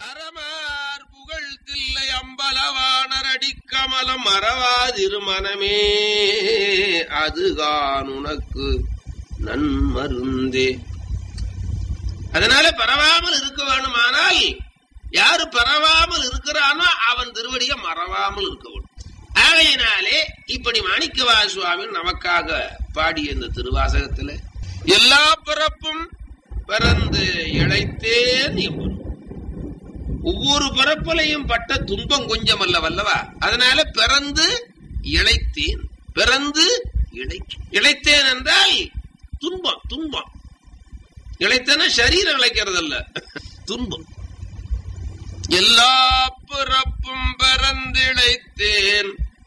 அறமார் புகழ் தில்லை அம்பலவாணர் அடிக்கமலம் மறவாதிரு மனமே அதுகான் உனக்கு நன்மருந்தே அதனால பரவாமல் இருக்க வேணுமானால் யாரு பரவாமல் இருக்கிறானோ அவன் திருவடியை மறவாமல் இருக்க வேண்டும் ஆகையினாலே இப்படி மாணிக்கவா சுவாமி நமக்காக பாடிய இந்த திருவாசகத்துல எல்லா பிறப்பும் பிறந்து இழைத்தேன் எம்பரும் ஒவ்வொரு பிறப்பிலையும் பட்ட துன்பம் கொஞ்சம் அல்ல வல்லவா அதனால பிறந்து இழைத்தேன் பிறந்து இழை இழைத்தேன் என்றால் துன்பம் துன்பம் இழைத்தன சரீரம் இழைக்கிறது அல்ல துன்பம் எல்லா பிறப்பும் பிறந்திழைத்தேன்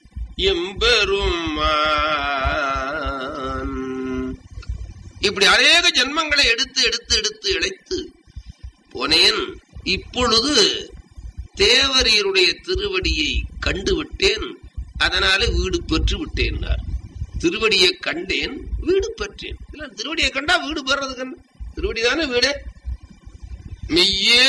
எம்பெருமான் இப்படி அநேக ஜென்மங்களை எடுத்து எடுத்து எடுத்து இழைத்து போனேன் இப்பொழுது தேவரீருடைய திருவடியை கண்டு விட்டேன் அதனால வீடு பெற்று விட்டேன் திருவடியை கண்டேன் வீடு பெற்றேன் இல்ல திருவடியை கண்டா வீடு பெறது கண்ணு திருவடி தானே வீடு மெய்யே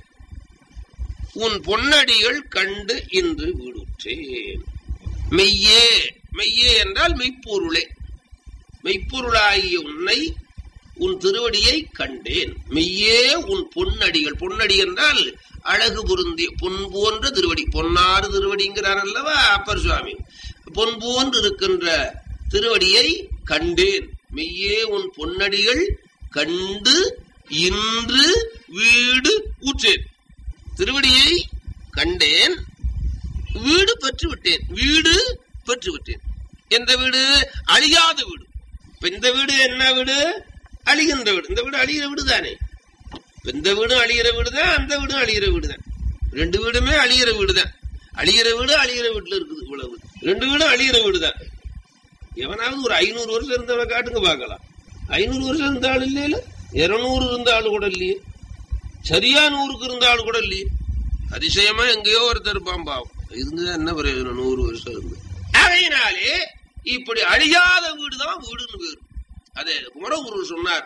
உன் பொன்னடிகள் கண்டு இன்று வீடுற்றேன் மெய்யே மெய்யே என்றால் மெய்ப்பொருளே மெய்ப்பொருளாகிய உன்னை உன் திருவடியை கண்டேன் மெய்யே உன் பொன்னடிகள் பொன்னடி என்றால் அழகு பொருந்திய பொன் போன்ற திருவடி பொன்னாறு திருவடிங்கிறார் அல்லவா அப்பர் சுவாமி பொன் போன்று இருக்கின்ற திருவடியை கண்டேன் மெய்யே உன் பொன்னடிகள் கண்டு இன்று வீடு ஊற்றேன் திருவடியை கண்டேன் வீடு பெற்று விட்டேன் வீடு பெற்று விட்டேன் எந்த வீடு அழியாத வீடு இப்ப இந்த வீடு என்ன வீடு அழிகின்ற வீடு இந்த வீடு அழிகிற வீடு தானே இந்த வீடும் அழிகிற வீடு தான் அந்த வீடும் அழிகிற வீடு தான் ரெண்டு வீடுமே அழிகிற வீடு தான் அழிகிற வீடு அழிகிற வீட்டுல இருக்குது இவ்வளவு ரெண்டு வீடும் அழிகிற வீடு தான் எவனாவது ஒரு ஐநூறு வருஷம் இருந்தவனை காட்டுங்க பார்க்கலாம் ஐநூறு வருஷம் இருந்த ஆள் இல்லையில இருநூறு இருந்த ஆள் கூட இல்லையே சரியா நூறுக்கு இருந்த ஆள் கூட இல்லையே அதிசயமா எங்கேயோ ஒருத்தர் இருப்பான் பாவம் இருந்து என்ன பிரயோஜனம் நூறு வருஷம் இருந்து அதையினாலே இப்படி அழியாத வீடுதான் வீடுன்னு பேரு அது குமரகுரு சொன்னார்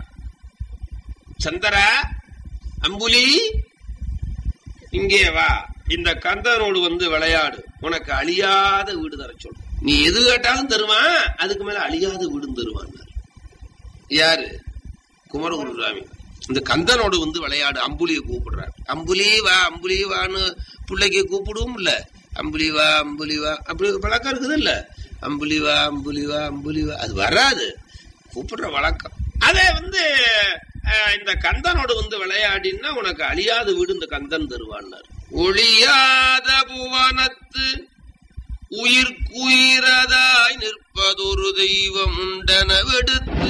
சந்தரா அம்புலி இங்கே வா இந்த கந்தனோடு வந்து விளையாடு உனக்கு அழியாத வீடு தர சொல்லு நீ எது கேட்டாலும் தருவான் அதுக்கு மேல அழியாத வீடும் தருவான் யாரு குமரகுரு சுவாமி இந்த கந்தனோடு வந்து விளையாடு அம்புலியை கூப்பிடுறாரு அம்புலி வா அம்புலி வான்னு பிள்ளைக்கு கூப்பிடுவோம் இல்ல அம்புலி வா அம்புலி வா அப்படி ஒரு பழக்கம் இருக்குது இல்ல அம்புலி வா அம்புலி வா அம்புலி வா அது வராது கூப்பிடுற வழக்கம் அதே வந்து அஹ், இந்த கந்தனோடு வந்து விளையாடினா உனக்கு அழியாத வீடு இந்த கந்தன் தருவான்னார் ஒழியாத புவனத்து உயிர்க்குயிரதாய் நிற்பதொரு தெய்வம் உண்டனவெடுத்து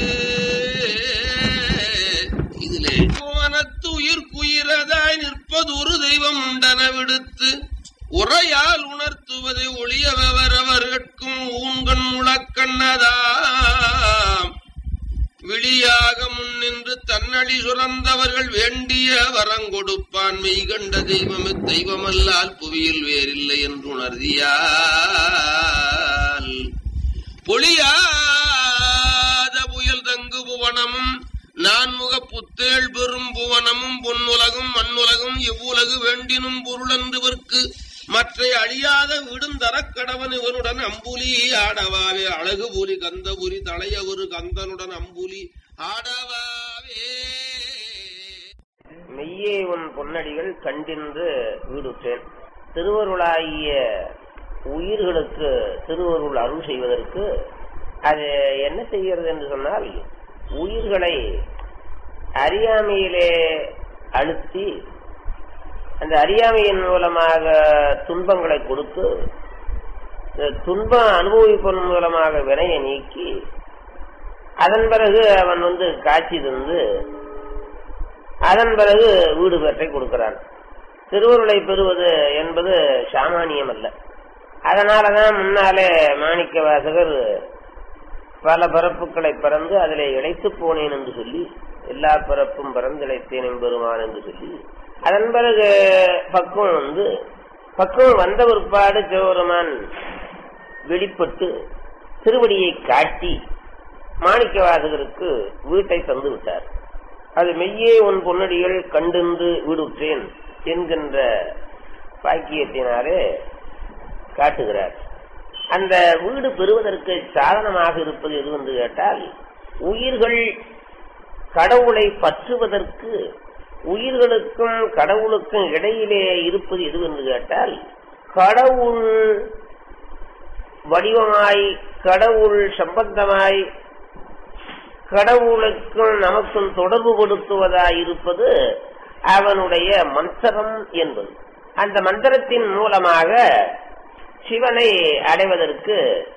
இதிலே புவனத்து உயிர்க்குயிரதாய் நிற்பதொரு தெய்வம் உண்டனவெடுத்து உரையால் உணர்த்துவதை ஒளியவரவர்கட்கும் ஊன்கண் முழக்கண்ணதாம் விழியாக முன்னின்று தன்னடி சுரந்தவர்கள் வேண்டிய வரங்கொடுப்பான் மெய் கண்ட தெய்வமே தெய்வமல்லால் புவியில் வேறில்லை என்று உணர்தியால் பொழியாத புயல் தங்கு புவனமும் நான்முக புத்தேள் பெரும் புவனமும் பொன்னுலகும் மண்ணுலகும் எவ்வுலகு வேண்டினும் பொருளன்றுவர்க்கு மற்ற அழியாத விடும் தரக்கடவன் இவனுடன் அம்புலி ஆடவாவே அழகு புலி கந்தபுரி தலைய ஒரு கந்தனுடன் அம்புலி ஆடவாவே மெய்யே உன் பொன்னடிகள் கண்டின்று வீடுற்றேன் திருவருளாகிய உயிர்களுக்கு திருவருள் அருள் செய்வதற்கு அது என்ன செய்கிறது என்று சொன்னால் உயிர்களை அறியாமையிலே அழுத்தி அந்த அறியாமையின் மூலமாக துன்பங்களை கொடுத்து இந்த துன்பம் அனுபவிப்பதன் மூலமாக வினையை நீக்கி அதன் பிறகு அவன் வந்து காட்சி தந்து அதன் பிறகு வீடு பெற்றை கொடுக்கிறான் திருவருளை பெறுவது என்பது சாமானியம் அல்ல அதனாலதான் முன்னாலே மாணிக்க வாசகர் பல பிறப்புகளை பிறந்து அதிலே இழைத்து போனேன் என்று சொல்லி எல்லா பிறப்பும் பிறந்து இழைத்தேன் பெறுவான் என்று சொல்லி அதன் பிறகு பக்குவம் வந்து பக்குவம் வந்த பிற்பாடு சிவபெருமான் வெளிப்பட்டு திருவடியை காட்டி மாணிக்க வாசகருக்கு வீட்டை தந்து விட்டார் அது மெய்யே உன் பொன்னடிகள் கண்டிருந்து வீடுற்றேன் என்கின்ற பாக்கியத்தினாலே காட்டுகிறார் அந்த வீடு பெறுவதற்கு சாதனமாக இருப்பது எது என்று கேட்டால் உயிர்கள் கடவுளை பற்றுவதற்கு உயிர்களுக்கும் கடவுளுக்கும் இடையிலே இருப்பது எது என்று கேட்டால் கடவுள் வடிவமாய் கடவுள் சம்பந்தமாய் கடவுளுக்கும் நமக்கும் தொடர்பு கொடுத்துவதாய் இருப்பது அவனுடைய மந்திரம் என்பது அந்த மந்திரத்தின் மூலமாக சிவனை அடைவதற்கு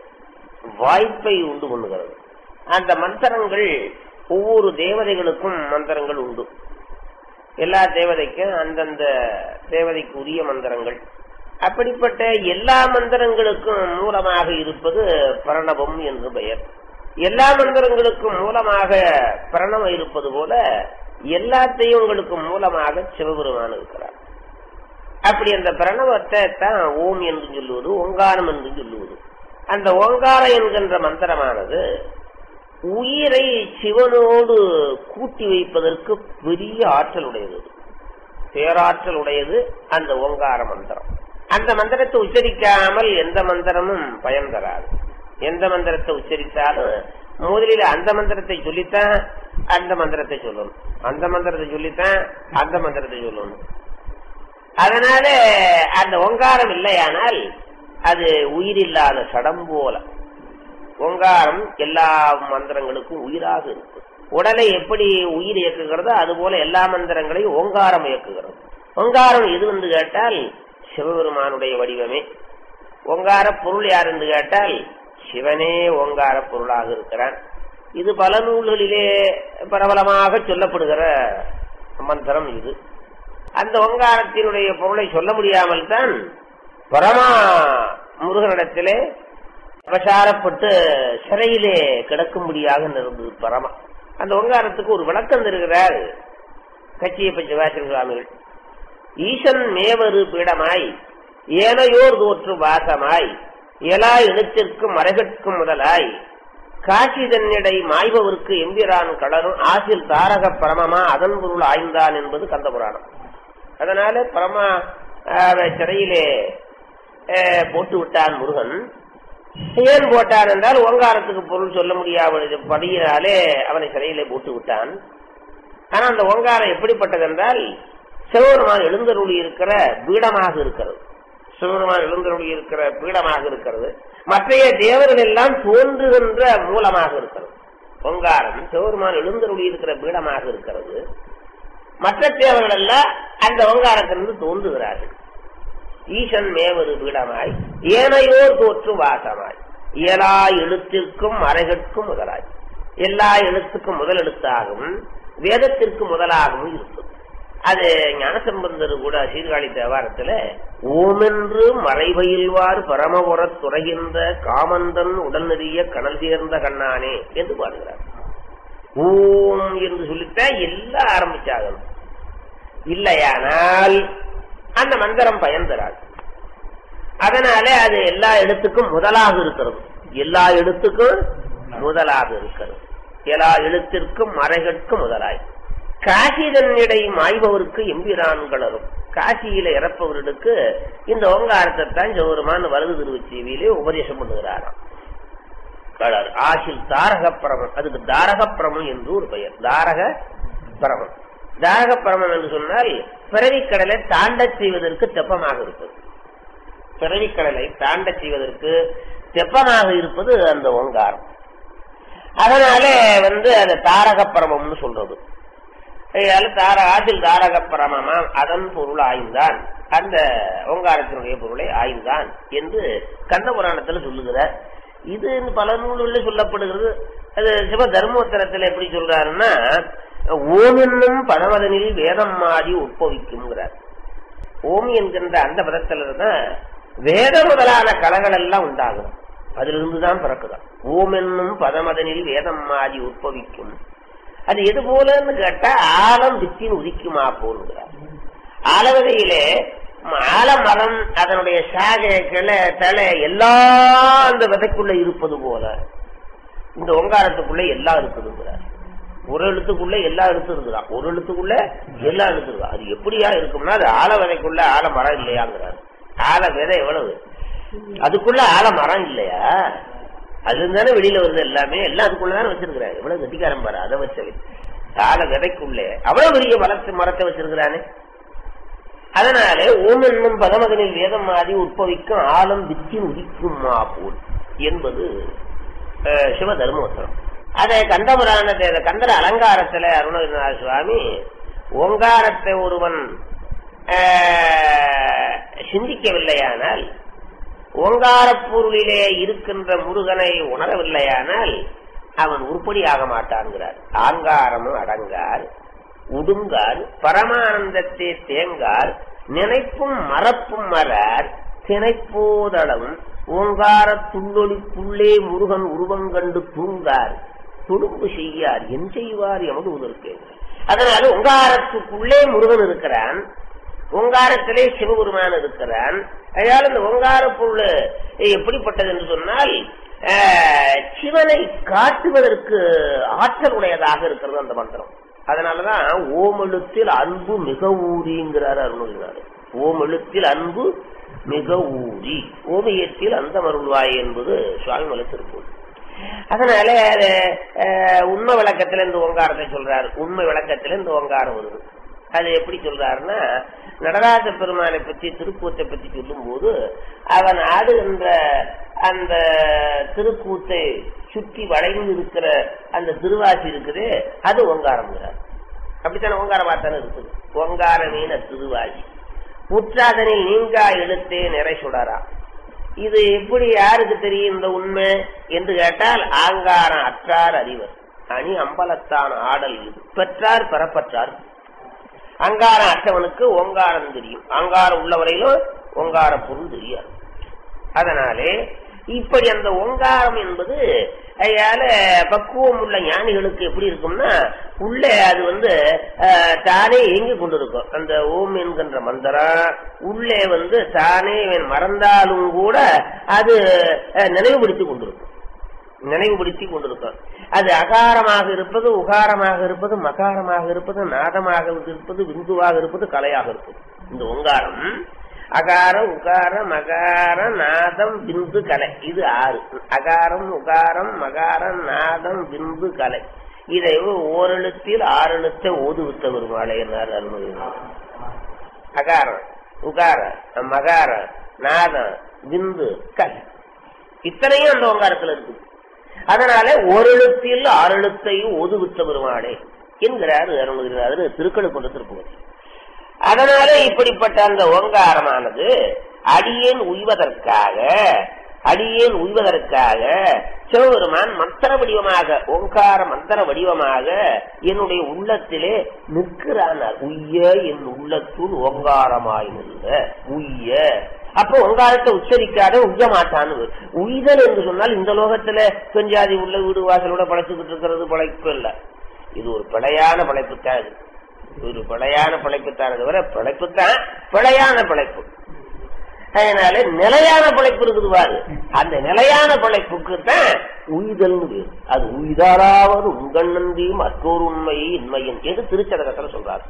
வாய்ப்பை உண்டு பண்ணுகிறது அந்த மந்திரங்கள் ஒவ்வொரு தேவதைகளுக்கும் மந்திரங்கள் உண்டு எல்லா தேவதைக்கும் அந்தந்த தேவதைக்கு உரிய மந்திரங்கள் அப்படிப்பட்ட எல்லா மந்திரங்களுக்கும் மூலமாக இருப்பது பிரணவம் என்று பெயர் எல்லா மந்திரங்களுக்கும் மூலமாக பிரணவம் இருப்பது போல எல்லா தெய்வங்களுக்கும் மூலமாக சிவபெருமான் இருக்கிறார் அப்படி அந்த பிரணவத்தை தான் ஓம் என்று சொல்லுவது ஓங்காரம் என்று சொல்லுவது அந்த ஓங்காரம் என்கின்ற மந்திரமானது உயிரை சிவனோடு கூட்டி வைப்பதற்கு பெரிய ஆற்றல் உடையது பேராற்றல் உடையது அந்த ஓங்கார மந்திரம் அந்த மந்திரத்தை உச்சரிக்காமல் எந்த மந்திரமும் பயன் தராது எந்த மந்திரத்தை உச்சரித்தாலும் முதலில் அந்த மந்திரத்தை சொல்லித்தான் அந்த மந்திரத்தை சொல்லணும் அந்த மந்திரத்தை சொல்லித்தான் அந்த மந்திரத்தை சொல்லணும் அதனால அந்த ஓங்காரம் இல்லையானால் அது உயிரில்லாத சடம் போல ஓங்காரம் எல்லா மந்திரங்களுக்கும் உயிராக இருக்கு உடலை எப்படி உயிர் இயக்குகிறதோ அதுபோல எல்லா மந்திரங்களையும் ஓங்காரம் இயக்குகிறது ஓங்காரம் எது என்று கேட்டால் சிவபெருமானுடைய வடிவமே ஓங்கார பொருள் யார் என்று கேட்டால் சிவனே ஓங்கார பொருளாக இருக்கிறான் இது பல நூல்களிலே பிரபலமாக சொல்லப்படுகிற மந்திரம் இது அந்த ஓங்காரத்தினுடைய பொருளை சொல்ல முடியாமல் தான் பரமா முருகனிடத்திலே பிரசாரப்பட்டு சிறையிலே கிடக்கும்படியாக இருந்தது பரமா அந்த ஓங்காரத்துக்கு ஒரு விளக்கம் தருகிறார் கச்சியப்ப சிவாசன் சுவாமிகள் ஈசன் மேவரு பீடமாய் ஏனையோர் தோற்று வாசமாய் எலா எழுத்திற்கும் மரகற்கும் முதலாய் காட்சி தன்னிடை மாய்பவருக்கு எம்பிரான் கடலும் ஆசில் தாரக பரமமா அதன் பொருள் ஆய்ந்தான் என்பது கந்த புராணம் அதனால பரமா சிறையிலே போட்டு விட்டான் முருகன் ஏன் போட்டான் என்றால் ஓங்காரத்துக்கு பொருள் சொல்ல முடியாத படியினாலே அவனை சிறையிலே போட்டு விட்டான் ஆனா அந்த ஓங்காரம் எப்படிப்பட்டது என்றால் சிவபெருமான் எழுந்தருளி இருக்கிற பீடமாக இருக்கிறது சிவபெருமான் எழுந்தருளி இருக்கிற பீடமாக இருக்கிறது மற்றைய தேவர்கள் எல்லாம் தோன்றுகின்ற மூலமாக இருக்கிறது ஓங்காரம் சிவபெருமான் எழுந்தருளி இருக்கிற பீடமாக இருக்கிறது மற்ற தேவர்கள் எல்லாம் அந்த ஓங்காரத்திலிருந்து தோன்றுகிறார்கள் ஈசன் மேவரு பீடமாய் ஏனையோர் தோற்று வாசமாய் இயலா எழுத்திற்கும் மறைகற்கும் முதலாய் எல்லா எழுத்துக்கும் முதல் எழுத்தாகவும் வேதத்திற்கு முதலாகவும் இருக்கும் அது ஞானசம்பந்தர் கூட சீர்காழி தேவாரத்துல ஓமென்று மறைபயில்வார் பரமபுரத் துறைகின்ற காமந்தன் உடல்நெறிய கணல் சேர்ந்த கண்ணானே என்று பாடுகிறார் ஓம் என்று சொல்லித்தான் எல்லாம் ஆரம்பிச்சாகணும் இல்லையானால் அந்த மந்திரம் பயன் தராது அதனால அது எல்லா எழுத்துக்கும் முதலாக இருக்கிறது எல்லா எழுத்துக்கும் முதலாக இருக்கிறது எல்லா எழுத்திற்கும் மறைகற்கும் முதலாய் காசிதன்னிடை மாய்பவருக்கு எம்பிரான்களரும் காசியில இறப்பவர்களுக்கு இந்த ஓங்காரத்தை தான் சௌரமான வருது திருவச்சேவியிலே உபதேசம் பண்ணுகிறாராம் கடர் ஆசில் தாரக பிரமம் அதுக்கு தாரக பிரமம் என்று ஒரு பெயர் தாரக பிரமம் தாரக பிரமம் என்று சொன்னால் பிறவிக்கடலை தாண்டச் செய்வதற்கு தெப்பமாக இருப்பது பிறவிக்கடலை தாண்டச் செய்வதற்கு தெப்பமாக இருப்பது அந்த ஓங்காரம் அதனால வந்து அது தாரக பிரமம்னு சொல்றது தார ஆசில் தாரக பிரமமா அதன் பொருள் ஆய்ந்தான் அந்த ஓங்காரத்தினுடைய பொருளை ஆய்ந்தான் என்று கந்த புராணத்துல சொல்லுகிறார் இது பல நூல்களில் சொல்லப்படுகிறது அது சிவ தர்மோத்தரத்துல எப்படி சொல்றாருன்னா ஓம் என்னும் பதமதனில் வேதம் மாறி உட்பவிக்கும்ங்கிறார் ஓம் என்கின்ற அந்த பதத்துல தான் வேத முதலான கலங்கள் எல்லாம் உண்டாகும் அதிலிருந்துதான் பிறக்குதான் ஓம் என்னும் பதமதனில் வேதம் மாறி உட்பவிக்கும் அது எது போலன்னு கேட்டா ஆலம் வித்தின் உதிக்குமா போலுங்கிறார் ஆலவகையிலே ஆலமரம் அதனுடைய சாகை கிளை தலை எல்லாம் அந்த விதைக்குள்ள இருப்பது போல இந்த ஓங்காரத்துக்குள்ள எல்லாம் இருக்குதுங்கிறார் ஒரு எழுத்துக்குள்ள எல்லா எழுத்தும் இருக்குதான் ஒரு எழுத்துக்குள்ள எல்லா எழுத்து இருக்கா அது எப்படியா இருக்கும்னா அது ஆல விதைக்குள்ள ஆல மரம் இல்லையாங்கிறாரு ஆல விதை எவ்வளவு அதுக்குள்ள ஆல மரம் இல்லையா அது தானே வெளியில வருது எல்லாமே எல்லாம் அதுக்குள்ளதானே வச்சிருக்கிறாரு எவ்வளவு கட்டிக்காரன் பாரு அதை வச்சவை ஆல விதைக்குள்ளே அவ்வளவு பெரிய வளர்ச்சி மரத்தை வச்சிருக்கிறானே அதனாலே ஓம் என்னும் பகமகனில் வேதம் ஆதி உற்பவிக்கும் ஆலம் வித்தி உதிக்கும் போல் என்பது அஹ், சிவ தர்மோத்தரம் அதை கந்தபுராணத்தை அந்த கந்தர அலங்காரத்துல அருணகிரிநாத சுவாமி ஓங்காரத்தை ஒருவன் அஹ், சிந்திக்கவில்லையானால் ஓங்காரப் பொருளிலே இருக்கின்ற முருகனை உணரவில்லையானால் அவன் உருப்படி ஆக மாட்டான்கிறார் ஆங்காரமும் அடங்கார் உடுங்கார் பரமானந்தத்தை தேங்கார் நினைப்பும் மறப்பும் மறார் திணைப்போதளவும் ஓங்கார துள்ளொலிக்குள்ளே முருகன் உருவங்கண்டு தூங்கார் துடும்பு செய்யார் என் செய்வார் எமது உதற்கு அதனால ஓங்காரத்துக்குள்ளே முருகன் இருக்கிறான் ஓங்காரத்திலே சிவபெருமான் இருக்கிறான் அதனால இந்த ஓங்கார பொருள் எப்படிப்பட்டது என்று சொன்னால் அஹ், சிவனை காட்டுவதற்கு ஆற்றல் உடையதாக இருக்கிறது அந்த மந்திரம் அதனாலதான் ஓமெழுத்தில் அன்பு மிக ஊறிங்கிறார் அருணகிரினார் ஓமெழுத்தில் அன்பு மிக ஊறி ஓமியத்தில் அந்த மருள்வாய் என்பது சுவாமி மலை திருப்பூர் அதனால அது, அஹ், உண்மை விளக்கத்துல இந்த ஓங்காரத்தை சொல்றாரு உண்மை விளக்கத்துல இந்த ஓங்காரம் வருது அது எப்படி சொல்றாருன்னா நடராஜ பெருமானை பற்றி திருக்கூத்தை பற்றி சொல்லும் போது அவன் ஆடுகின்ற அந்த திருக்கூத்தை சுற்றி வளைந்து இருக்கிற அந்த திருவாசி இருக்குது அது ஓங்காரம்ங்கிறார் அப்படித்தானே ஓங்கார வார்த்தானே இருக்குது ஓங்கார மீன திருவாசி உற்றாதனில் நீங்கா எழுத்தே நிறை சுடரா இது எப்படி யாருக்கு தெரியும் இந்த உண்மை என்று கேட்டால் ஆங்காரம் அற்றார் அறிவர் அணி அம்பலத்தான் ஆடல் இது பெற்றார் பெறப்பற்றார் அங்காரம் அற்றவனுக்கு ஓங்காரம் தெரியும் அங்காரம் உள்ளவரையிலும் ஓங்கார பொருள் தெரியாது அதனாலே இப்படி அந்த ஓங்காரம் என்பது அதால பக்குவம் உள்ள ஞானிகளுக்கு எப்படி இருக்கும்னா உள்ளே அது வந்து அஹ், தானே இயங்கி கொண்டிருக்கும் அந்த ஓம் என்கின்ற மந்திரம் உள்ளே வந்து தானே இவன் மறந்தாலும் கூட அது அஹ், நினைவுபடுத்தி கொண்டிருக்கும் நினைவுபடுத்தி கொண்டிருக்கும் அது அகாரமாக இருப்பது உகாரமாக இருப்பது மகாரமாக இருப்பது நாதமாக இருப்பது விந்துவாக இருப்பது கலையாக இருப்பது இந்த ஓங்காரம் அகாரம் உகாரம் மகாரம் நாதம் பிந்து கலை இது ஆறு அகாரம் உகாரம் மகாரம் நாதம் பிந்து கலை இதை ஓரெழுத்தில் ஆறு எழுத்தை ஓதுவித்த பெருமாளை என்றார் அருள்மொழியினார் அகாரம் உகாரம் மகாரம் நாதம் பிந்து கலை இத்தனையும் அந்த ஓங்காரத்துல இருக்கு அதனால ஒரு எழுத்தில் ஆறு எழுத்தையும் ஓதுவித்த பெருமாளே என்கிறார் அருள்கிறார் திருக்கழுக்குன்ற திருப்புகழ் அதனால இப்படிப்பட்ட அந்த ஓங்காரமானது அடியேன் உய்வதற்காக அடியேன் உய்வதற்காக சிவபெருமான் மந்திர வடிவமாக ஓங்கார மந்திர வடிவமாக என்னுடைய உள்ளத்திலே நிற்கிறானார் உய்ய என் உள்ளத்துள் ஓங்காரமாய் நின்ற உய்ய அப்போ ஓங்காரத்தை உச்சரிக்காத உய்ய மாட்டான்னு உய்தல் என்று சொன்னால் இந்த லோகத்துல பெஞ்சாதி உள்ள வீடு வாசலோட படைச்சுக்கிட்டு இருக்கிறது படைப்பு இல்ல இது ஒரு பிழையான படைப்பு தான் இது ஒரு பிழையான பிழைப்புத்தான் தவிர பிழைப்புத்தான் பிழையான பிழைப்பு அதனால நிலையான பிழைப்பு இருக்குது பாரு அந்த நிலையான பிழைப்புக்கு தான் உய்தல் அது உய்தாராவது உங்கள் நன்றி மற்றொரு உண்மையை இன்மையின் என்று திருச்சதகத்துல சொல்றாரு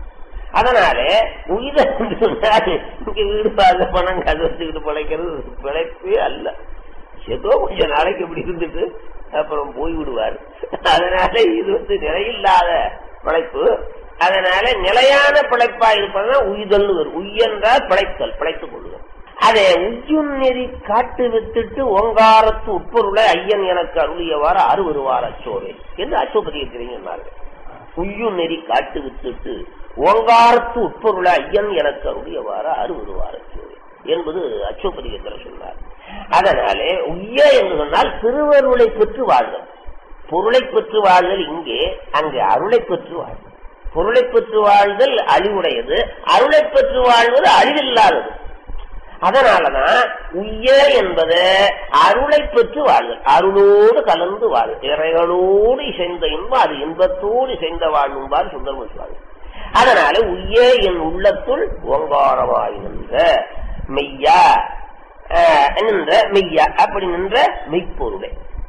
அதனால உயிரை சொன்னால் இங்க வீடு பார்க்க பணம் கதை வச்சுக்கிட்டு பிழைக்கிறது பிழைப்பே அல்ல ஏதோ கொஞ்ச நாளைக்கு இப்படி இருந்துட்டு அப்புறம் போய் விடுவார் அதனால இது வந்து நிலையில்லாத பிழைப்பு அதனால நிலையான பிழைப்பா இருப்பதுதான் உய்தல் வரும் உய்யென்றால் பிழைத்தல் பிழைத்துக் கொள்ளுதல் அதை உய்யும் நெறி காட்டு வித்துட்டு ஓங்காரத்து உட்பொருளை ஐயன் எனக்கு அருளியவாறு அறுவருவார் அச்சோவே என்று அச்சோபதியை தெரிஞ்சிருந்தார்கள் உய்யும் நெறி காட்டு வித்துட்டு ஓங்காரத்து உட்பொருளை ஐயன் எனக்கு அருளியவாறு அறுவருவார் அச்சோவே என்பது அச்சோபதிகத்தில் சொன்னார் அதனாலே உய்ய என்று சொன்னால் திருவருளை பெற்று வாழ்தல் பொருளை பெற்று வாழ்தல் இங்கே அங்கே அருளை பெற்று வாழ்தல் பொருளை பெற்று வாழ்தல் அழிவுடையது அருளை பெற்று வாழ்வது அழிவில்லாதது அதனாலதான் உய்ய என்பது அருளை பெற்று வாழ்தல் அருளோடு கலந்து வாழ் இறைகளோடு இசைந்த இன்பம் அது இன்பத்தோடு இசைந்த வாழ்வும்பார் சுந்தரமன் சுவாமி அதனால உய்ய என் உள்ளத்துள் ஓங்காரமாய் நின்ற மெய்யா நின்ற மெய்யா அப்படி நின்ற மெய்ப்பொருளை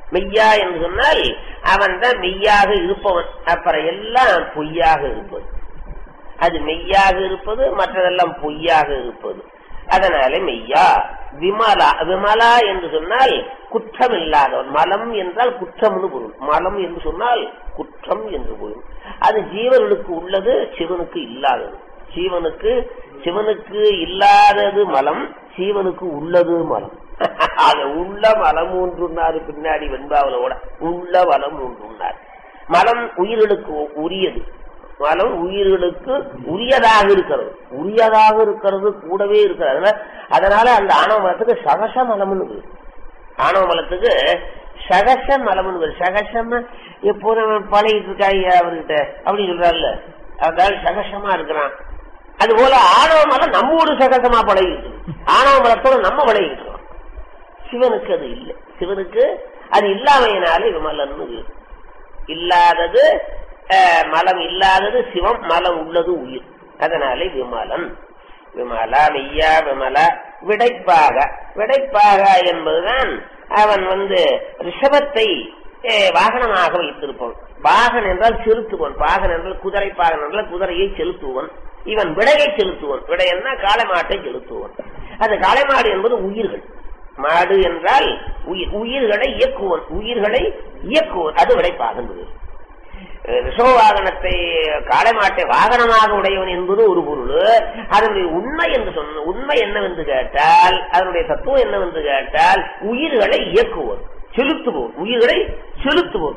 மெய்யா என்று சொன்னால் அவன் தான் மெய்யாக இருப்பவன் அப்புறம் எல்லாம் பொய்யாக இருப்பது அது மெய்யாக இருப்பது மற்றதெல்லாம் பொய்யாக இருப்பது அதனால மெய்யா விமலா விமலா என்று சொன்னால் குற்றம் இல்லாதவன் மலம் என்றால் குற்றம்னு பொருள் மலம் என்று சொன்னால் குற்றம் என்று பொருள் அது ஜீவனுக்கு உள்ளது சிவனுக்கு இல்லாதது சீவனுக்கு சிவனுக்கு இல்லாதது மலம் சீவனுக்கு உள்ளது மலம் அது உள்ள மலம் ஒன்றுனாரு பின்னாடி வெண்பாவலோட உள்ள மலம் ஒன்றுனார் மலம் உயிர்களுக்கு உரியது மலம் உயிர்களுக்கு உரியதாக இருக்கிறது உரியதாக இருக்கிறது கூடவே இருக்கிறது அதனால அதனால அந்த ஆணவ மலத்துக்கு சகச மலம்னு பேரு. ஆணவ மலத்துக்கு சகச மலம்னு பேரு. சகசம் எப்போதும் பழகிட்டு இருக்காங்க அவர்கிட்ட அப்படின்னு சொல்றாருல்ல அதனால சகசமா இருக்கிறான் அது போல ஆணவ மலம் நம்மோடு சகசமா பழகிட்டு ஆணவ மலத்தோட நம்ம பழகிட்டு இருக்கோம் சிவனுக்கு அது இல்லை சிவனுக்கு அது இல்லாமையினாலே விமலன்னு பேரு. இல்லாதது அஹ், மலம் இல்லாதது சிவம் மலம் உள்ளது உயிர் அதனாலே விமலன் விமலா மெய்யா விமலா விடைப்பாக விடைப்பாக என்பதுதான் அவன் வந்து ரிஷபத்தை அஹ், வாகனமாக வைத்திருப்பவன் பாகன் என்றால் செலுத்துவன் பாகன் என்றால் குதிரை பாகன் என்றால் குதிரையை செலுத்துவன் இவன் விடையை செலுத்துவன் விடையன்னா காளை மாட்டை செலுத்துவன் அந்த காளை மாடு என்பது உயிர்கள் மாடு என்றால் உயிர் உயிர்களை இயக்குவன் உயிர்களை இயக்குவன் அது விடைப்பாகின்றது ரிஷோவாகனத்தை காளை மாட்டை வாகனமாக உடையவன் என்பது ஒரு பொருள் அதனுடைய உண்மை என்று சொன்ன உண்மை என்னவென்று கேட்டால் அதனுடைய தத்துவம் என்னவென்று கேட்டால் உயிர்களை இயக்குவோம் செலுத்துவோம் உயிர்களை செலுத்துவோம்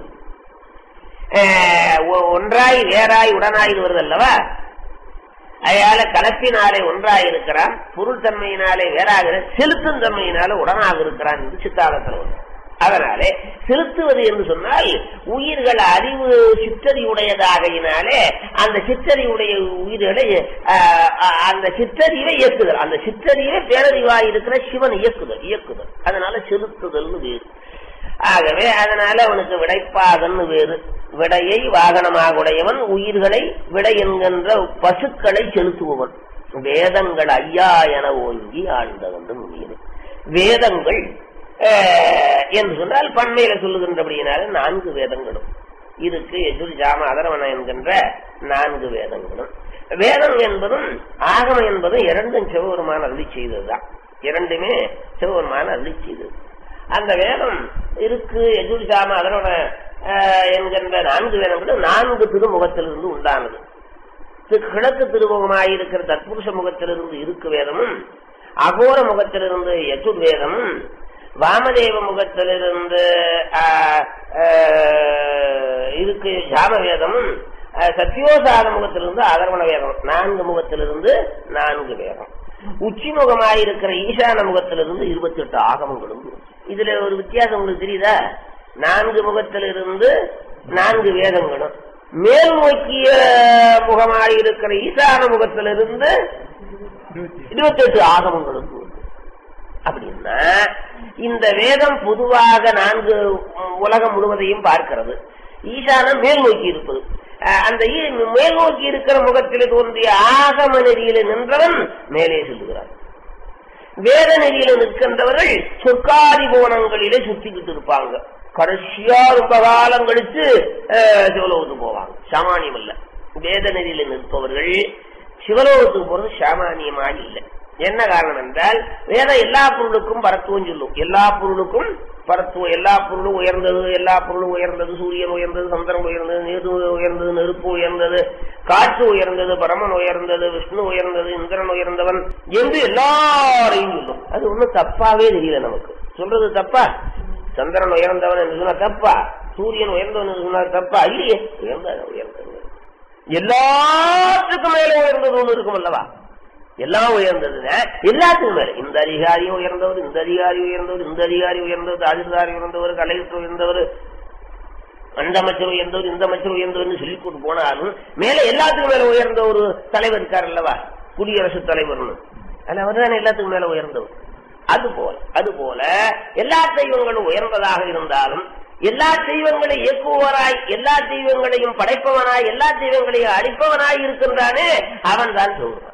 அஹ், ஒ- ஒன்றாய் வேறாய் உடனாய் வருது அல்லவா அயால கலப்பினாலே ஒன்றாக இருக்கிறான் பொருள் தன்மையினாலே வேறாக செலுத்தும் தன்மையினாலே உடனாக இருக்கிறான் என்று சித்தாந்தத்தில் வரும். அதனாலே செலுத்துவது என்று சொன்னால் உயிர்கள் அறிவு சிற்றறிவுடையதாகையினாலே அந்த சிற்றறிவுடைய உயிர்களை ஆஹ், ஆஹ், அந்த சிற்றறிவை இயக்குதல் அந்த சிற்றறிவை பேரறிவாய் இருக்கிற சிவன் இயக்குதல் இயக்குதல் அதனால செலுத்துதல்னு வேறு ஆகவே அதனால அவனுக்கு விடைப்பாகன்னு வேறு விடையை வாகனமாக உடையவன் உயிர்களை விடை என்கின்ற பசுக்களை செலுத்துபவன் வேதங்கள் ஐயா என ஓங்கி ஆழ்ந்தவன் முனியது வேதங்கள் அஹ், என்று சொன்னால் பண்மையில சொல்லுகின்றபடியினால நான்கு வேதங்களும் இதுக்கு எதிர் ஜாம அதரவன என்கின்ற நான்கு வேதங்களும் வேதம் என்பதும் ஆகமம் என்பதும் இரண்டும் சிவபெருமான அருளி செய்ததுதான் இரண்டுமே சிவபெருமான அருளி செய்தது அந்த வேதம் இருக்கு எதிர் ஜாம அதரவன அஹ், என்கின்ற நான்கு வேதங்களும் நான்கு திருமுகத்திலிருந்து உண்டானது தி- கிழக்கு திருமுகமாயிருக்கிற தத்புருஷ முகத்திலிருந்து இருக்கு வேதமும் அகோர முகத்திலிருந்து யசுர் வேதமும் வாமதேவ முகத்திலிருந்து ஆ, ஆ, இருக்கு ஜாம வேதமும் ஆ, சத்யோசாத முகத்திலிருந்து அதர்வண வேதம் நான்கு முகத்திலிருந்து நான்கு வேதம் உச்சி முகமாயிருக்கிற ஈசான முகத்திலிருந்து இருபத்தி எட்டு ஆகமங்களும் இதுல ஒரு வித்தியாசம் உங்களுக்கு தெரியுதா நான்கு முகத்திலிருந்து நான்கு வேதங்களும் மேல் நோக்கிய முகமாயிருக்கிற ஈசான முகத்திலிருந்து இருபத்தி எட்டு ஆகமங்களும் அப்படின்னா இந்த வேதம் பொதுவாக நான்கு உம், உலகம் முழுவதையும் பார்க்கிறது ஈசானம் மேல் நோக்கி இருப்பது அஹ், அந்த ஈ- மேல் நோக்கி இருக்கிற முகத்தில் தோன்றிய ஆகம நெறியில நின்றவன் மேலே செல்லுகிறான் வேத நெறியில நிற்கின்றவர்கள் சொற்காதி கோணங்களிலே சுத்திக்கிட்டு இருப்பாங்க கடைசியா ரொம்ப காலம் கழிச்சு அஹ், சிவலோகத்துக்கு போவாங்க சாமானியம் இல்ல வேத நெறியில நிற்பவர்கள் சிவலோகத்துக்கு போறது சாமானியமாக இல்லை என்ன காரணம் என்றால் வேதம் எல்லா பொருளுக்கும் பரத்துவம் சொல்லும் எல்லா பொருளுக்கும் பரத்துவம் எல்லா பொருளும் உயர்ந்தது எல்லா பொருளும் உயர்ந்தது சூரியன் உயர்ந்தது சந்திரன் உயர்ந்தது நீர் உயர்ந்தது நெருப்பு உயர்ந்தது காற்று உயர்ந்தது பரமன் உயர்ந்தது விஷ்ணு உயர்ந்தது இந்திரன் உயர்ந்தவன் என்று எல்லாரையும் சொல்லும் அது ஒண்ணும் தப்பாவே தெரியல நமக்கு சொல்றது தப்பா சந்திரன் உயர்ந்தவன் என்று சொன்னா தப்பா சூரியன் உயர்ந்தவன் என்று சொன்னா தப்பா இல்லையே உயர்ந்தது உயர்ந்தது எல்லாத்துக்கும் மேல உயர்ந்தது ஒண்ணு இருக்கும் அல்லவா எல்லாம் உயர்ந்ததுங்க எல்லாத்துக்கும் மேல இந்த அதிகாரியும் உயர்ந்தவர் இந்த அதிகாரி உயர்ந்தவர் இந்த அதிகாரி உயர்ந்தவர் தாசில்தாரி உயர்ந்தவர் கலெக்டர் உயர்ந்தவர் அந்த அமைச்சர் உயர்ந்தவர் இந்த அமைச்சர் உயர்ந்தவர்னு சொல்லி கொண்டு போனாலும் மேல எல்லாத்துக்கும் மேல உயர்ந்த ஒரு தலைவர் இருக்கார் அல்லவா குடியரசுத் தலைவர்னு அதுல அவர் தானே எல்லாத்துக்கும் மேல உயர்ந்தவர் அது போல அது போல எல்லா தெய்வங்களும் உயர்ந்ததாக இருந்தாலும் எல்லா தெய்வங்களை இயக்குபவராய் எல்லா தெய்வங்களையும் படைப்பவனாய் எல்லா தெய்வங்களையும் அழிப்பவனாய் இருக்கின்றானே அவன் தான் சொல்றான்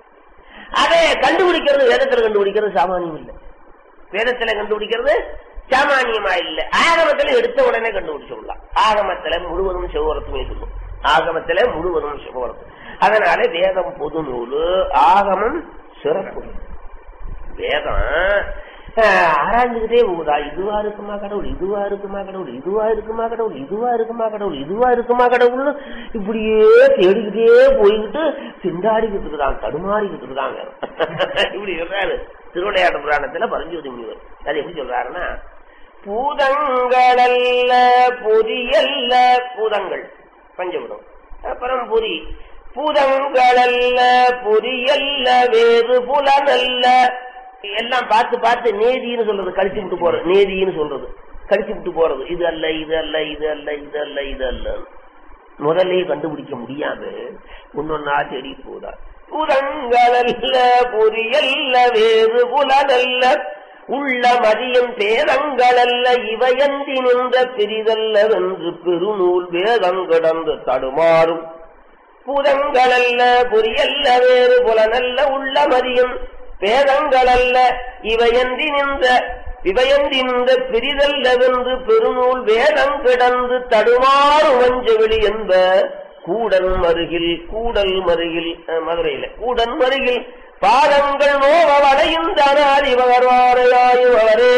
அதை கண்டுபிடிக்கிறது வேதத்துல கண்டுபிடிக்கிறது சாமானியம் இல்லை வேதத்துல கண்டுபிடிக்கிறது சாமானியமா இல்ல ஆகமத்துல எடுத்த உடனே கண்டுபிடிச்சிடலாம் ஆகமத்துல முழுவதும் சிவபுரத்துமே சொல்லும் ஆகமத்துல முழுவதும் சிவபுரத்து அதனால வேதம் பொது நூலு ஆகமம் சிறப்பு வேதம் ஆஹ், ஆராய்ந்துகிட்டே போகுதா இதுவா இருக்குமா கடவுள் இதுவா இருக்குமா கடவுள் இதுவா இருக்குமா கடவுள் இதுவா இருக்குமா கடவுள் இதுவா இருக்குமா கடவுள்னு இப்படியே தேடிக்கிட்டே போய்கிட்டு திண்டாடிக்கிட்டு இருக்குதான் தடுமாறிக்கிட்டு இருக்குதான் வேதம். இப்படி சொல்றாரு திருவிளையாட்டு புராணத்துல பரஞ்சோதி முனிவர் அது எப்படி சொல்றாருன்னா பூதங்களல்ல பொரியல்ல பூதங்கள் பஞ்சபுரம் அப்புறம் பொறி பூதங்களல்ல பொரியல்ல வேறு புலனல்ல எல்லாம் பார்த்து பார்த்து நேதின்னு சொல்றது கழிச்சு விட்டு போறது நேதின்னு சொல்றது கழிச்சு விட்டு போறது இது அல்ல இது அல்ல இது அல்ல இது அல்ல இது அல்ல முதல்ல கண்டுபிடிக்க முடியாது ஒன்னொன்னா தேடி போதா புறங்களல்ல பொரியல்ல வேறு புலனல்ல உள்ள மதியம் பேதங்களல்ல இவையந்தி நின்ற பிரிதல்லவென்று பெருநூல் வேதம் கிடந்து தடுமாறும் புதங்களல்ல பொரியல்ல வேறு புலனல்ல உள்ள மதியம் பேதங்களல்ல இவையந்தி நின்ற இவையந்தி நின்ற பிரிதல்லவென்று பெருநூல் வேதம் கிடந்து தடுமாறு வஞ்சவெளி என்ப கூடல் மருகில் கூடல் மருகில் அஹ், மதுரையில கூடல் மருகில் பாதங்கள் நோவ வளையுந்தனார் இவகர்வாரையாயுவரே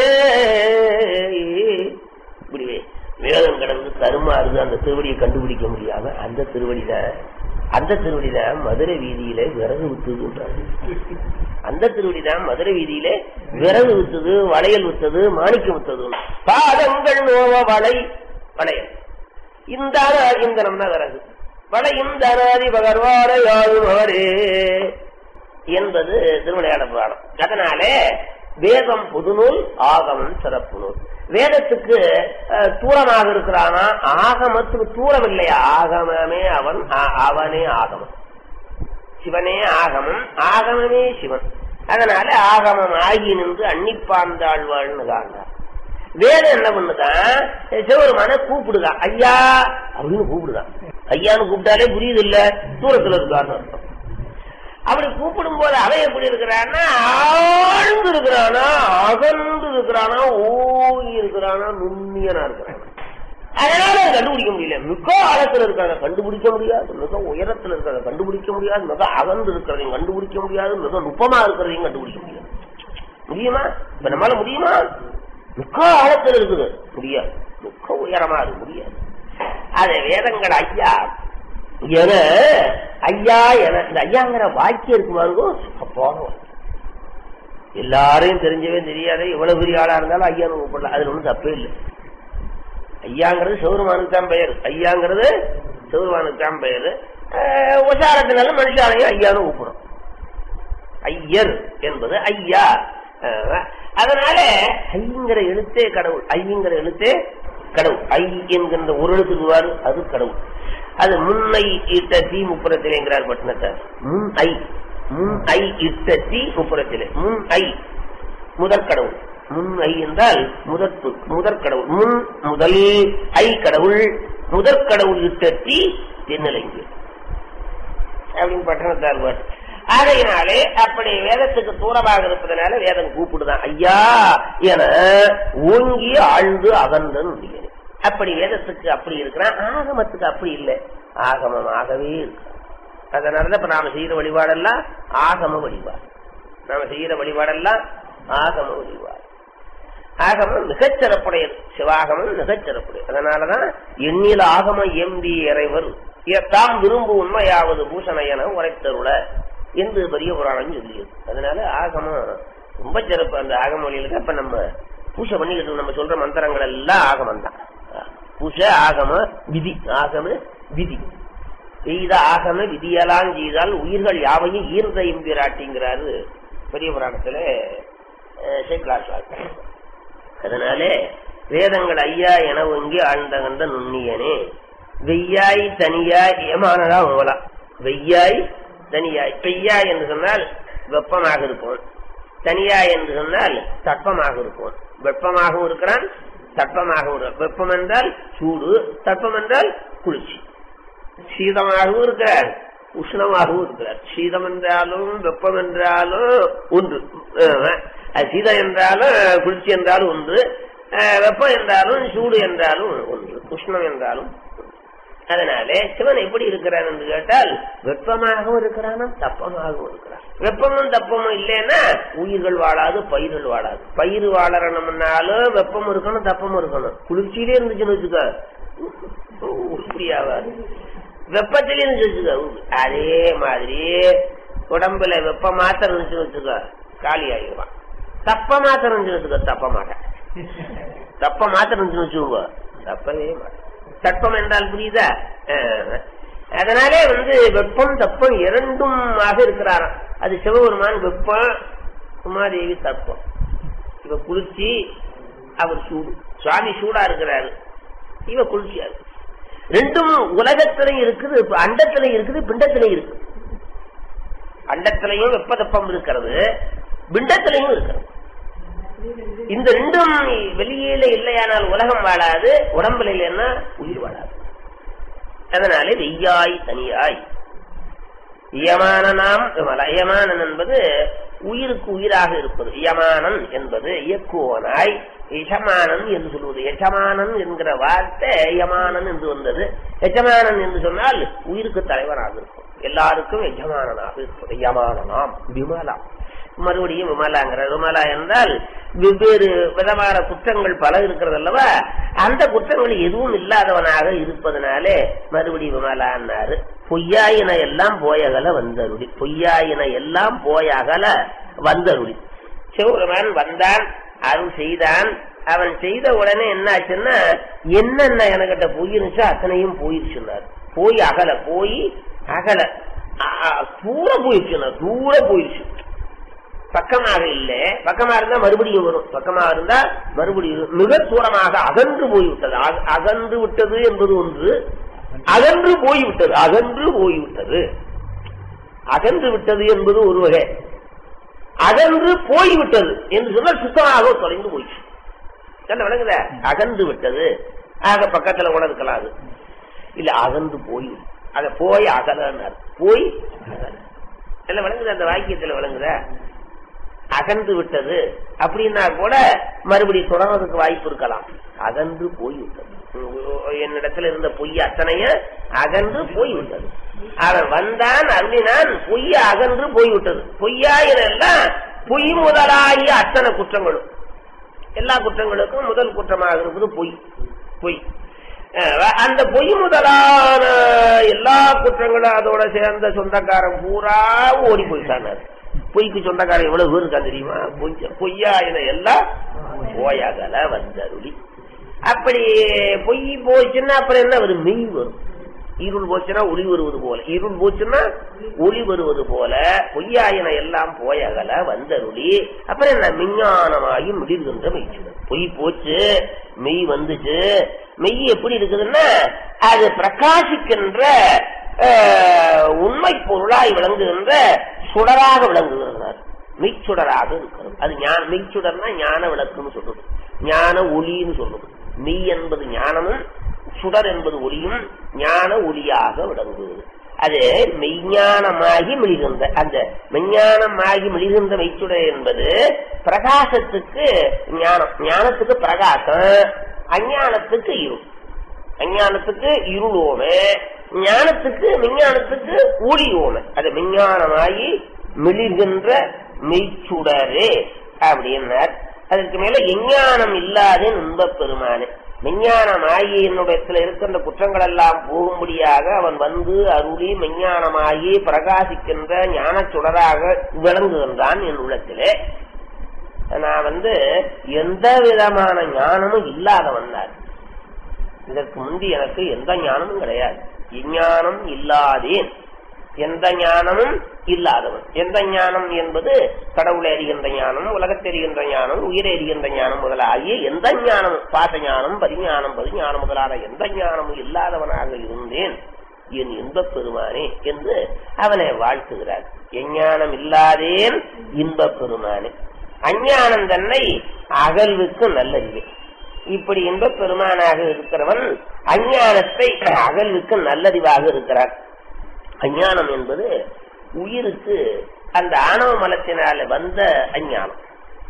இப்படியே வேதம் கடந்து தருமாறுது அந்த திருவடியை கண்டுபிடிக்க முடியாம அந்த திருவடியில அந்த திருவடியில மதுரை வீதியில விறகு வித்துதுன்றாரு அந்த திருவடிதான் மதுரை வீதியில விறகு வித்தது வளையல் வித்தது மாணிக்கம் வித்தது பாதங்கள் நோவ வளை வளையல் இந்த இந்தனம் தான் விறகு வளை இந்த அனாதி பகர்வார யாரும் அவரே என்பது திருவிளையாட புராணம் அதனாலே வேதம் புதுநூல் ஆகமம் சிறப்பு நூல் வேதத்துக்கு அஹ், தூரமாக இருக்கிறானா ஆகமத்துக்கு தூரம் இல்லையா ஆகமமே அவன் அ- அவனே ஆகமம் சிவனே ஆகமம் ஆகமமே சிவன் அதனால ஆகமம் ஆகி நின்று அன்னிப்பாந்தாழ்வாள்னு காண்டார் வேதம் என்ன பண்ணுதான் சிவருமான கூப்பிடுதான் ஐயா அப்படின்னு கூப்பிடுதான் ஐயான்னு கூப்பிட்டாலே புரியுது இல்ல தூரத்துல இருக்கான்னு அர்த்தம் அப்படி கூப்பிடும் போது அவன் எப்படி இருக்கிறான்னா ஆழ்ந்து இருக்கிறானா அகன்று இருக்கிறானா ஓங்கி இருக்கிறானா நுண்ணியனா இருக்கிறானா அதனால அதை கண்டுபிடிக்க முடியல மிக ஆழத்துல இருக்கிறத கண்டுபிடிக்க முடியாது மிக உயரத்துல இருக்கிறத கண்டுபிடிக்க முடியாது மிக அகன்று இருக்கிறதையும் கண்டுபிடிக்க முடியாது மிக நுட்பமா இருக்கிறதையும் கண்டுபிடிக்க முடியாது முடியுமா இப்ப நம்மளால முடியுமா மிக ஆழத்துல இருக்குது முடியாது மிக உயரமா இருக்கு முடியாது அது வேதங்கள் ஐயா என ஐயா என இந்த ஐயாங்கிற வாக்கியம் இருக்கு பாருங்க அப்பான வாக்கியம். எல்லாரையும் தெரிஞ்சவே தெரியாத எவ்வளவு பெரிய ஆளா இருந்தாலும் ஐயான்னு கூப்பிடலாம் அதுல ஒண்ணும் தப்பே இல்லை ஐயாங்கிறது சிவருமானுக்கு தான் பெயர் ஐயாங்கிறது சிவருமானுக்கு தான் பெயர் அஹ், உசாரத்தினால மனுஷாலையும் ஐயான்னு கூப்பிடும் ஐயர் என்பது ஐயா அஹ், அதனால ஐங்கிற எழுத்தே கடவுள் ஐங்கிற எழுத்தே கடவுள் ஐ என்கின்ற ஒரு எழுத்துக்கு வாரு அது கடவுள் அது முன்னை இட்ட தீ முப்புறத்திலேங்கிறார் பட்டினத்தார் முன் ஐ முன் ஐ இட்ட தீ முப்புறத்திலே முன் ஐ முதற் கடவுள் முன் ஐ என்றால் முதற்பு முதற் கடவுள் முன் முதல் ஐ கடவுள் முதற் கடவுள் இட்ட தீ தென்னலைங்க அப்படின்னு பட்டணத்தார் பாட்டு ஆகையினாலே அப்படி வேதத்துக்கு தூரமாக இருப்பதனால வேதம் கூப்பிடுதான் ஐயா என ஓங்கி ஆழ்ந்து அகன்றன் முடியாது அப்படி வேதத்துக்கு அப்படி இருக்கிறான் ஆகமத்துக்கு அப்படி இல்லை ஆகமமாகவே இருக்கு அதனாலதான் இப்ப நாம செய்யற வழிபாடெல்லாம் ஆகம வழிபாடு நாம செய்யற வழிபாடெல்லாம் ஆகம வழிபாடு ஆகமம் மிகச் சிறப்புடையது சிவாகமம் மிகச் சிறப்புடையது அதனாலதான் எண்ணில் ஆகம எம்பி இறைவர் இ- தாம் விரும்பு உண்மையாவது பூஷண என உரைத்தருள என்று பெரிய புராணம் சொல்லியது அதனால ஆகமம் ரொம்ப சிறப்பு அந்த ஆகம வழியில இப்ப நம்ம பூஜை பண்ணிக்கிட்டு இருக்கோம். நம்ம சொல்ற மந்திரங்கள் எல்லாம் ஆகமம் தான் பூஜை ஆகம விதி ஆகம விதி செய்த ஆகம விதியெல்லாம் செய்தால் உயிர்கள் யாவையும் ஈர்ந்த எம்பிராட்டிங்கிறாரு பெரிய புராணத்துல சேக்கலார் அதனாலே வேதங்கள் ஐயா என ஒங்கி ஆழ்ந்த கண்ட நுண்ணியனே வெய்யாய் தனியாய் ஏமானதா உங்களாம் வெய்யாய் தனியாய் பெய்யாய் என்று சொன்னால் வெப்பமாக இருக்கும் தனியாய் என்று சொன்னால் தட்பமாக இருக்கும் வெப்பமாகவும் இருக்கிறான் தட்பமாகவும் இருக்கிறான் வெப்பம் என்றால் சூடு தட்பம் என்றால் குளிர்ச்சி சீதமாகவும் இருக்கிறார் உஷ்ணமாகவும் இருக்கிறார் சீதம் என்றாலும் வெப்பம் என்றாலும் ஒன்று அஹ் அது சீதம் என்றாலும் குளிர்ச்சி என்றாலும் ஒன்று அஹ், வெப்பம் என்றாலும் சூடு என்றாலும் ஒன்று உஷ்ணம் என்றாலும் அதனாலே சிவன் எப்படி இருக்கிறான் என்று கேட்டால் வெப்பமாகவும் இருக்கிறானா தப்பமாகவும் இருக்கிறான் வெப்பமும் தப்பமும் இல்லைன்னா உயிர்கள் வாழாது பயிர்கள் வாழாது பயிர் வாழறணும்னாலும் வெப்பம் இருக்கணும் தப்பமும் இருக்கணும் குளிர்ச்சியிலே இருந்துச்சுன்னு வச்சுக்க உருப்படி ஆகாது வெப்பத்திலே இருந்து வச்சுக்க அதே மாதிரி உடம்புல வெப்ப மாத்திரம் இருந்துச்சுன்னு வச்சுக்க காலி ஆகிடுவான் தப்ப மாத்திரம் இருந்துச்சு வச்சுக்க தப்ப மாட்டேன் தப்ப மாத்திரம் இருந்துச்சுன்னு வச்சுக்கோங்க தப்பவே மாட்டேன் தட்பம் என்றால் புரியுதா அஹ். அதனாலே வந்து வெப்பம் தப்பம் இரண்டும் ஆக இருக்கிறாராம் அது சிவபெருமான் வெப்பம் உமாதேவி தப்பம் இவ குளிர்ச்சி அவர் சூடு சுவாமி சூடா இருக்கிறாரு இவ குளிர்ச்சியா இருக்கு ரெண்டும் உலகத்திலையும் இருக்குது இப்ப அண்டத்திலையும் இருக்குது பிண்டத்திலையும் இருக்கு அண்டத்திலையும் வெப்ப தப்பம் இருக்கிறது பிண்டத்திலையும் இருக்கிறது இந்த ரெண்டும் வெளியில இல்லையானால் உலகம் வாழாது உடம்புல இல்லைன்னா உயிர் வாழாது அதனாலே வெய்யாய் தனியாய் யமான நாம் விமல யமானன் என்பது உயிருக்கு உயிராக இருப்பது யமானன் என்பது இயக்குவனாய் எஜமானன் என்று சொல்வது எஜமானன் என்கிற வார்த்தை யமானன் என்று வந்தது எஜமானன் என்று சொன்னால் உயிருக்கு தலைவராக இருக்கும் எல்லாருக்கும் எஜமானனாக இருப்பது யமானனாம் விமலா மறுபடியும் விமலாங்கிற விமலா என்றால் வெவ்வேறு விதமான குற்றங்கள் பல இருக்கிறது அல்லவா அந்த குற்றங்கள் எதுவும் இல்லாதவனாக இருப்பதனாலே மறுபடியும் விமலான்னாரு பொய்யாயின எல்லாம் போயகல வந்தருளி பொய்யாயின எல்லாம் போயகல வந்தருளி சிவபெருமான் வந்தான் அருள் செய்தான் அவன் செய்த உடனே என்ன ஆச்சுன்னா என்னென்ன எனக்கிட்ட போயிருந்துச்சோ அத்தனையும் போயிருச்சுன்னார் போய் அகல போய் அகல அ- அ- தூர போயிருச்சுன்னா தூர போயிருச்சு பக்கமாக இல்ல பக்கமா இருந்தா மறுபடியும் வரும் பக்கமாக இருந்தா மறுபடியும் மிக தூரமாக அகன்று போய்விட்டது அக- அகன்று விட்டது என்பது ஒன்று அகன்று போய்விட்டது அகன்று போய்விட்டது அகன்று விட்டது என்பது ஒரு வகை அகன்று போய்விட்டது என்று சொன்னால் சுத்தமாக தொலைந்து போயிடுச்சு என்ன விளங்குத அகன்று விட்டது ஆக பக்கத்துல கூட இருக்கலாம் அது இல்ல அகன்று போய் அத போய் அகலன்னார் போய் அகல என்ன விளங்குது அந்த வாக்கியத்துல விளங்குத அகன்று விட்டது அப்படின்னா கூட மறுபடியும் தொடர்றதுக்கு வாய்ப்பு இருக்கலாம் அகன்று போய்விட்டது என்னிடத்துல இருந்த பொய் அத்தனைய அகன்று போய்விட்டது அவன் வந்தான் அருளினான் பொய்ய அகன்று போய்விட்டது பொய்யா எல்லாம் பொய் முதலாகிய அத்தனை குற்றங்களும் எல்லா குற்றங்களுக்கும் முதல் குற்றமாக இருப்பது பொய் பொய் அஹ் அந்த பொய் முதலான எல்லா குற்றங்களும் அதோட சேர்ந்த சொந்தக்காரன் பூரா ஓடி போயிட்டாங்க பொய்க்கு சொந்தக்காரன் எவ்வளவு பேர் இருக்கா தெரியுமா பொய் பொய்யா என எல்லாம் போயாகல வந்தருளி அப்படி பொய் போச்சுன்னா அப்புறம் என்ன வரும் மெய் வரும் இருள் போச்சுன்னா ஒளி வருவது போல இருள் போச்சுன்னா ஒளி வருவது போல பொய்யாயின எல்லாம் போயகல வந்தருளி அப்புறம் என்ன விஞ்ஞானமாகி முடிகின்ற மெய்ச்சுடன் பொய் போச்சு மெய் வந்துச்சு மெய் எப்படி இருக்குதுன்னா அது பிரகாசிக்கின்ற அஹ், உண்மை பொருளாய் விளங்குகின்ற சுடராக விளங்குகிறார் மெய்ச்சுடராக இருக்கிறது அது ஞான மெய்ச்சுடர்னா ஞான விளக்குன்னு சொல்றது ஞான ஒளின்னு சொல்றது மெய் என்பது ஞானமும் சுடர் என்பது ஒளியும் ஞான ஒளியாக விளங்குகிறது அது மெய்ஞானமாகி மிளிகின்ற அந்த மெய்ஞானமாகி மிளிகின்ற மெய்ச்சுடர் என்பது பிரகாசத்துக்கு ஞானம் ஞானத்துக்கு பிரகாசம் அஞ்ஞானத்துக்கு இருள் அஞ்ஞானத்துக்கு இருள் ஓமை ஞானத்துக்கு விஞ்ஞானத்துக்கு ஒளி ஓமை அது விஞ்ஞானமாகி மிளிர்கின்ற மெய்ச்சுடரே அப்படின்னார் அதற்கு மேல எஞ்ஞானம் இல்லாத இன்பப் பெருமானே விஞ்ஞானமாகி என்னுடைய இருக்கின்ற குற்றங்கள் எல்லாம் போகும்படியாக அவன் வந்து அருளி விஞ்ஞானமாகி பிரகாசிக்கின்ற ஞானச் சுடராக விளங்குகின்றான் என் உள்ளத்திலே நான் வந்து எந்த விதமான ஞானமும் இல்லாதவன் தான் இதற்கு முந்தி எனக்கு எந்த ஞானமும் கிடையாது இஞ்ஞானம் இல்லாதேன் எந்த ஞானமும் இல்லாதவன் எந்த ஞானம் என்பது கடவுளை அறிகின்ற ஞானம் உலகத்தை அறிகின்ற ஞானம் உயிரை அறிகின்ற ஞானம் முதலாகிய எந்த ஞானம் பாச ஞானம் பரிஞானம் பரிஞானம் முதலான எந்த ஞானமும் இல்லாதவனாக இருந்தேன் என் இன்பப் பெருமானே என்று அவனை வாழ்த்துகிறார் எஞ்ஞானம் இல்லாதேன் இன்பப் பெருமானே அஞ்ஞானம் தன்னை அகல்வுக்கு நல்லறிவு இப்படி இன்பப் பெருமானாக இருக்கிறவன் அஞ்ஞானத்தை அகல்வுக்கு நல்லறிவாக இருக்கிறார் அஞ்ஞானம் என்பது உயிருக்கு அந்த ஆணவ மலத்தினால வந்த அஞ்ஞானம்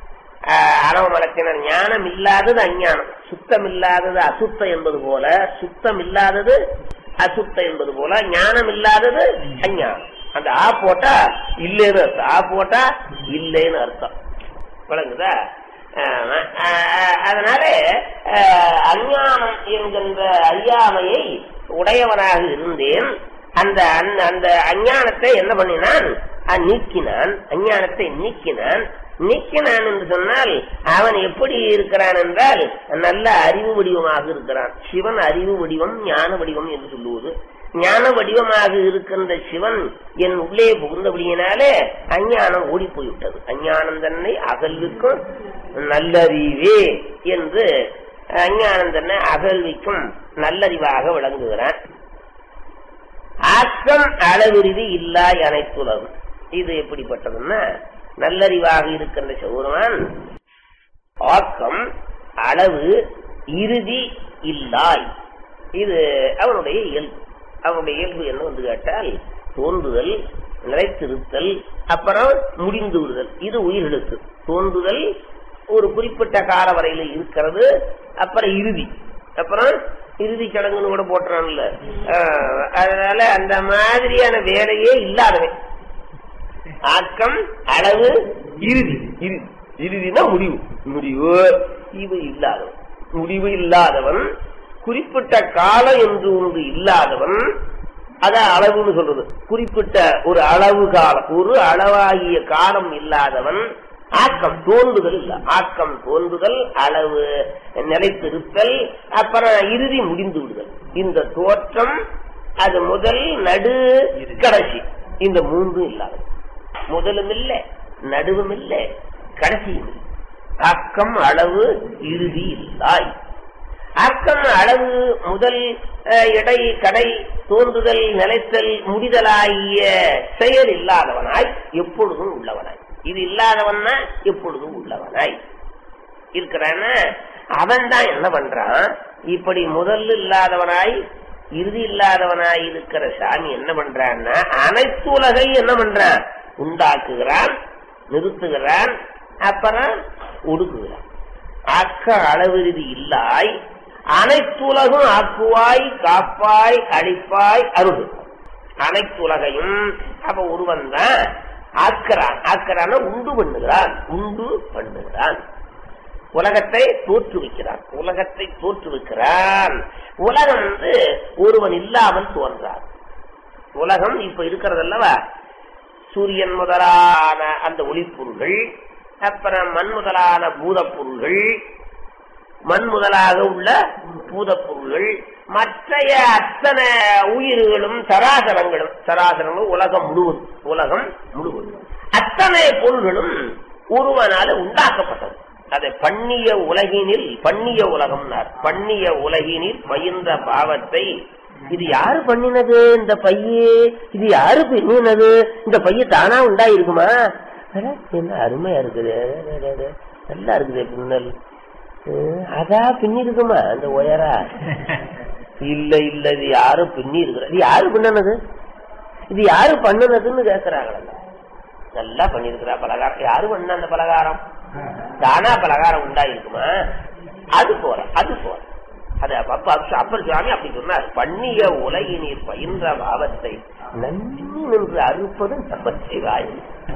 அனவமலத்தினர் ஞானம் இல்லாதது அஞ்ஞானம் சுத்தம் இல்லாதது அசுத்தம் என்பது போல சுத்தம் இல்லாதது அசுத்தம் என்பது போல ஞானம் இல்லாதது அஞ்ஞானம் அந்த ஆ போட்டா இல்லைன்னு அர்த்தம் ஆ போட்டா இல்லைன்னு அர்த்தம் விளங்குதா ஆமா. ஆஹ் அதனால ஆஹ் அஞ்ஞானம் என்கின்ற அறியாமையை உடையவனாக இருந்தேன் அந்த அந்த அந்த அஞ்ஞானத்தை என்ன பண்ணினான் அஹ் நீக்கினான் அஞ்ஞானத்தை நீக்கினான் நீக்கினான் என்று சொன்னால் அவன் எப்படி இருக்கிறான் என்றால் நல்ல அறிவு வடிவமாக இருக்கிறான் சிவன் அறிவு வடிவம் ஞான வடிவம் என்று சொல்லுவது ஞான வடிவமாக இருக்கின்ற சிவன் என் உள்ளே புகுந்தபடியினாலே அஞ்ஞானம் ஓடி போய்விட்டது அஞ்ஞானம் தன்னை அகல்விக்கும் நல்லறிவே என்று அஞ்ஞானம் தன்னை அகல்விக்கும் நல்லறிவாக விளங்குகிறான் ஆக்கம் அளவிருதி இல்லாய் அனைத்துலகும் இது எப்படிப்பட்டதுன்னா நல்லறிவாக இருக்கின்ற சிவருமான் ஆக்கம் அளவு இறுதி இல்லாய் இது அவனுடைய இயல்பு அவனுடைய இயல்பு என்ன வந்து கேட்டால் தோன்றுதல் நிலைத்திருத்தல் அப்புறம் முடிந்து விடுதல் இது உயிர்களுக்கு தோன்றுதல் ஒரு குறிப்பிட்ட கால வரையில இருக்கிறது அப்புறம் இறுதி அப்புறம் இறுதி சடங்குன்னு கூட போட்டுறான்ல ஆஹ், அதனால அந்த மாதிரியான வேலையே இல்லாதவன் ஆக்கம் அளவு இறுதி இறுதி இறுதினா முடிவு முடிவு இது இல்லாதவன் முடிவு இல்லாதவன் குறிப்பிட்ட காலம் என்று ஒன்று இல்லாதவன் அதான் அளவுன்னு சொல்றது குறிப்பிட்ட ஒரு அளவு காலம் ஒரு அளவாகிய காலம் இல்லாதவன் ஆக்கம் தோன்றுதல் இல்ல ஆக்கம் தோன்றுதல் அளவு நிலைத்திருத்தல் அப்புறம் இறுதி முடிந்து விடுதல் இந்த தோற்றம் அது முதல் நடு கடைசி இந்த மூன்றும் இல்லாத முதலும் இல்ல நடுவும் இல்ல கடைசியும் இல்லை ஆக்கம் அளவு இறுதி இல்லாய் ஆக்கம் அளவு முதல் அஹ், இடை கடை தோன்றுதல் நிலைத்தல் முடிதலாகிய செயல் இல்லாதவனாய் எப்பொழுதும் உள்ளவனாய் இது இல்லாதவன்னா எப்பொழுதும் உள்ளவனாய் இருக்கிறான அவன் தான் என்ன பண்றான் இப்படி முதல் இல்லாதவனாய் இறுதி இல்லாதவனாய் இருக்கிற சாமி என்ன பண்றான்னா அனைத்து உலகை என்ன பண்றான் உண்டாக்குகிறான் நிறுத்துகிறான் அப்புறம் ஒடுக்குகிறான் ஆக்க அளவிறுதி இல்லாய் அனைத்துலகும் ஆக்குவாய் காப்பாய் அழிப்பாய் அருள் அனைத்துலகையும் அப்ப ஒருவன் தான் ஆக்கிறான் ஆக்கிறான உண்டு பண்ணுகிறான் உண்டு பண்ணுகிறான் உலகத்தை தோற்றுவிக்கிறான் உலகத்தை தோற்றுவிக்கிறான் உலகம் வந்து ஒருவன் இல்லாமல் தோன்றான் உலகம் இப்ப இருக்கிறது அல்லவா சூரியன் முதலான அந்த ஒளிப்பொருள்கள் அப்புறம் மண் முதலான பூதப்பொருள்கள் மண் முதலாக உள்ள பூதப்பொருள்கள் மற்றைய அத்தனை உயிர்களும் சராசரங்களும் சராசரங்களும் உலகம் முழுவதும் உலகம் முழுவதும் அத்தனை பொருள்களும் ஒருவனால உண்டாக்கப்பட்டது அதை பண்ணிய உலகினில் பண்ணிய உலகம்னார் பண்ணிய உலகினில் பயின்ற பாவத்தை இது யாரு பண்ணினது இந்த பையே இது யாரு பண்ணினது இந்த பைய தானா உண்டாயிருக்குமா அட, என்ன அருமையா இருக்குது அட, அட, அட. நல்லா இருக்குது பின்னல் அஹ், அதா பின்னி இருக்குமா அந்த உயரா இல்ல இல்ல இது யாரும் பின்னி இருக்கிற இது யாரு பின்னது இது யாரு பண்ணுனதுன்னு கேக்குறாங்களா நல்லா பண்ணிருக்கிறா பலகாரம் யாரு பண்ண அந்த பலகாரம் தானா பலகாரம் உண்டாயிருக்குமா அது போற அது போற அது அப்ப அப்ப- அப்பர் சுவாமி அப்படி சொன்னார் பண்ணிய உலகினீர் பயின்ற பாவத்தை நன்றி நின்று அறுப்பது நமச்சிவாய்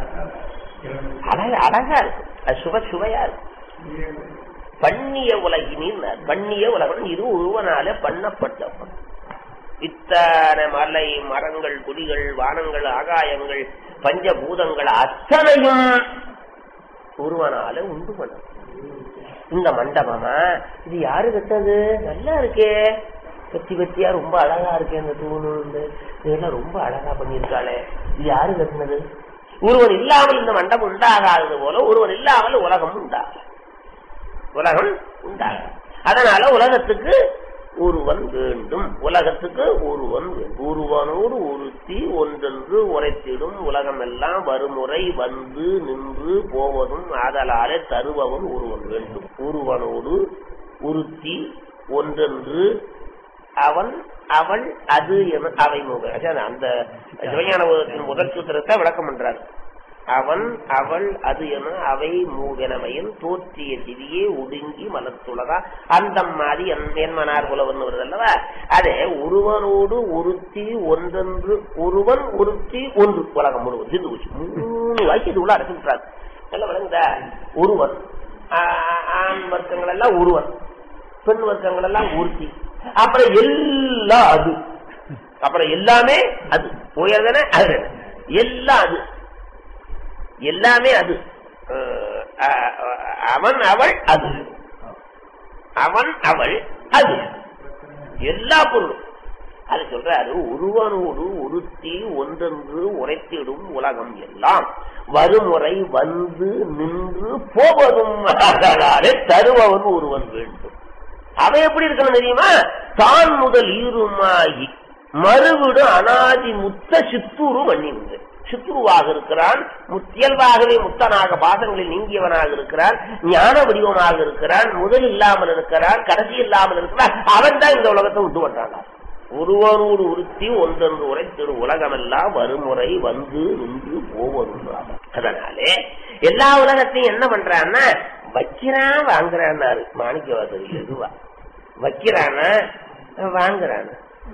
அழகா அழகா இருக்கு அது சுவ சுவையா இருக்கு பண்ணிய உலகினில் பண்ணிய உலகம் இது ஒருவனால பண்ணப்பட்டவன் இத்தனை மலை மரங்கள் குடிகள் வானங்கள் ஆகாயங்கள் பஞ்சபூதங்கள் அத்தனையும் ஒருவனால உண்டு பண்ண இந்த மண்டபமா இது யாரு கட்டது நல்லா இருக்கே வெட்டி வெட்டியா ரொம்ப அழகா இருக்கே இந்த தூணு இந்த இதெல்லாம் ரொம்ப அழகா பண்ணியிருக்காளே இது யாரு கட்டினது ஒருவன் இல்லாமல் இந்த மண்டபம் உண்டாகாதது போல ஒருவன் இல்லாமல் உலகம் உண்டாகும் உலகம் உண்டாகும் அதனால உலகத்துக்கு ஒருவன் வேண்டும் உலகத்துக்கு ஒருவன் வேண்டும் ஒருவனோடு ஒருத்தி ஒன்றென்று உரைத்திடும் உலகமெல்லாம் வருமுறை வந்து நின்று போவதும் ஆதலாலே தருபவன் ஒருவன் வேண்டும் ஒருவனோடு ஒருத்தி ஒன்றென்று அவன் அவள் அது என அவை முக அதான் அந்த சிவஞான உலகத்தின் முதல் சூத்திரத்தை விளக்கம் பண்றாரு அவன் அவள் அது என அவை மூவெனமையில் தோற்றிய திரியே ஒடுங்கி மலத்துள்ளதா அந்த மாதிரி என்மனார் புலவன் வருது அல்லவா அதே ஒருவனோடு ஒருத்தி ஒன்றென்று ஒருவன் ஒருத்தி ஒன்று உலகம் முழுவதும் சிந்து போச்சு மூணு வாய்க்கு இது உள்ள அடைச்சு விட்டாரு நல்ல விளங்குதா ஒருவன் ஆ- ஆண் வர்க்கங்கள் எல்லாம் ஒருவன் பெண் வர்க்கங்கள் எல்லாம் ஒருத்தி அப்புறம் எல்லாம் அது அப்புறம் எல்லாமே அது உயர்தன அது எல்லாம் அது எல்லாமே அது அஹ் அஹ் அவன் அவள் அது அவன் அவள் அது எல்லா பொருளும் அது சொல்றாரு ஒருவனோடு ஒருத்தி ஒன்றென்று உரைத்திடும் உலகம் எல்லாம் வருமுறை வந்து நின்று போவதும் அதனாலே தருபவன் ஒருவன் வேண்டும் அவன் எப்படி இருக்கணும் தெரியுமா தான் முதல் ஈருமாகி மறுவிடு அனாதி முத்த சித்தூரு மன்னிந்து சித்துருவாக இருக்கிறான் முத்தியல்பாகவே முத்தனாக பாதங்களில் நீங்கியவனாக இருக்கிறான் ஞான வடிவமாக இருக்கிறான் முதல் இல்லாமல் இருக்கிறான் கடைசி இல்லாமல் இருக்கிறான் அவன் தான் இந்த உலகத்தை விட்டு வந்தாங்க ஒருவனோடு உறுத்தி ஒன்றென்று உரைத்திடு உலகமெல்லாம் வருமுறை வந்து நின்று போவதும் அதனாலே எல்லா உலகத்தையும் என்ன பண்றான்னா வைக்கிறான் வாங்குறான்னாரு மாணிக்கவாசல் எதுவா வைக்கிறானா வாங்குறானா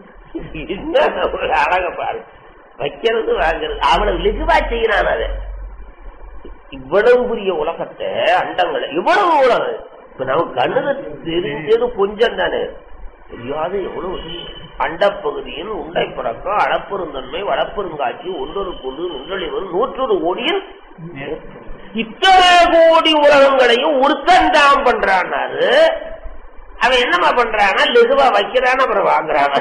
என்ன ஒரு அழக பாரு வைக்கிறது வாங்குறது அவனை லெகுவா செய்யறான் அதை இவ்வளவு பெரிய உலகத்தை அண்டங்களை இவ்வளவு உலகம் இப்ப நமக்கு கண்ணுல தெரிஞ்சது கொஞ்சம் தானே தெரியாத எவ்வளவு அண்டப்பகுதியின் உண்டை பிறக்கம் அளப்பெருந்தன்மை வளப்பெருங்காட்சி ஒன்றொருக்கொண்டு நுண்களிவன் நூற்றொரு கோடியில் இத்தனை கோடி உலகங்களையும் ஒருத்தன் தான் பண்றான்னாரு அவன் என்னமா பண்றானா லெகுவா வைக்கிறான் அப்புறம் வாங்குறான்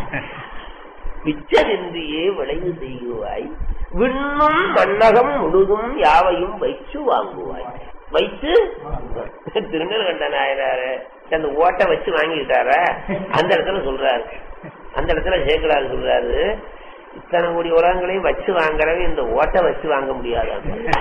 பிச்சனின்றியே விளைவு செய்யுவாய் விண்ணும் மன்னகம் முழுதும் யாவையும் வைச்சு வாங்குவாய் வைத்து திருநெல்கண்ட நாயனாரு அந்த ஓட்டை வச்சு வாங்கிட்டார அந்த இடத்துல சொல்றாரு அந்த இடத்துல சேக்கலாரு சொல்றாரு இத்தனை கோடி உலகங்களையும் வச்சு வாங்குறவன் இந்த ஓட்டை வச்சு வாங்க முடியாது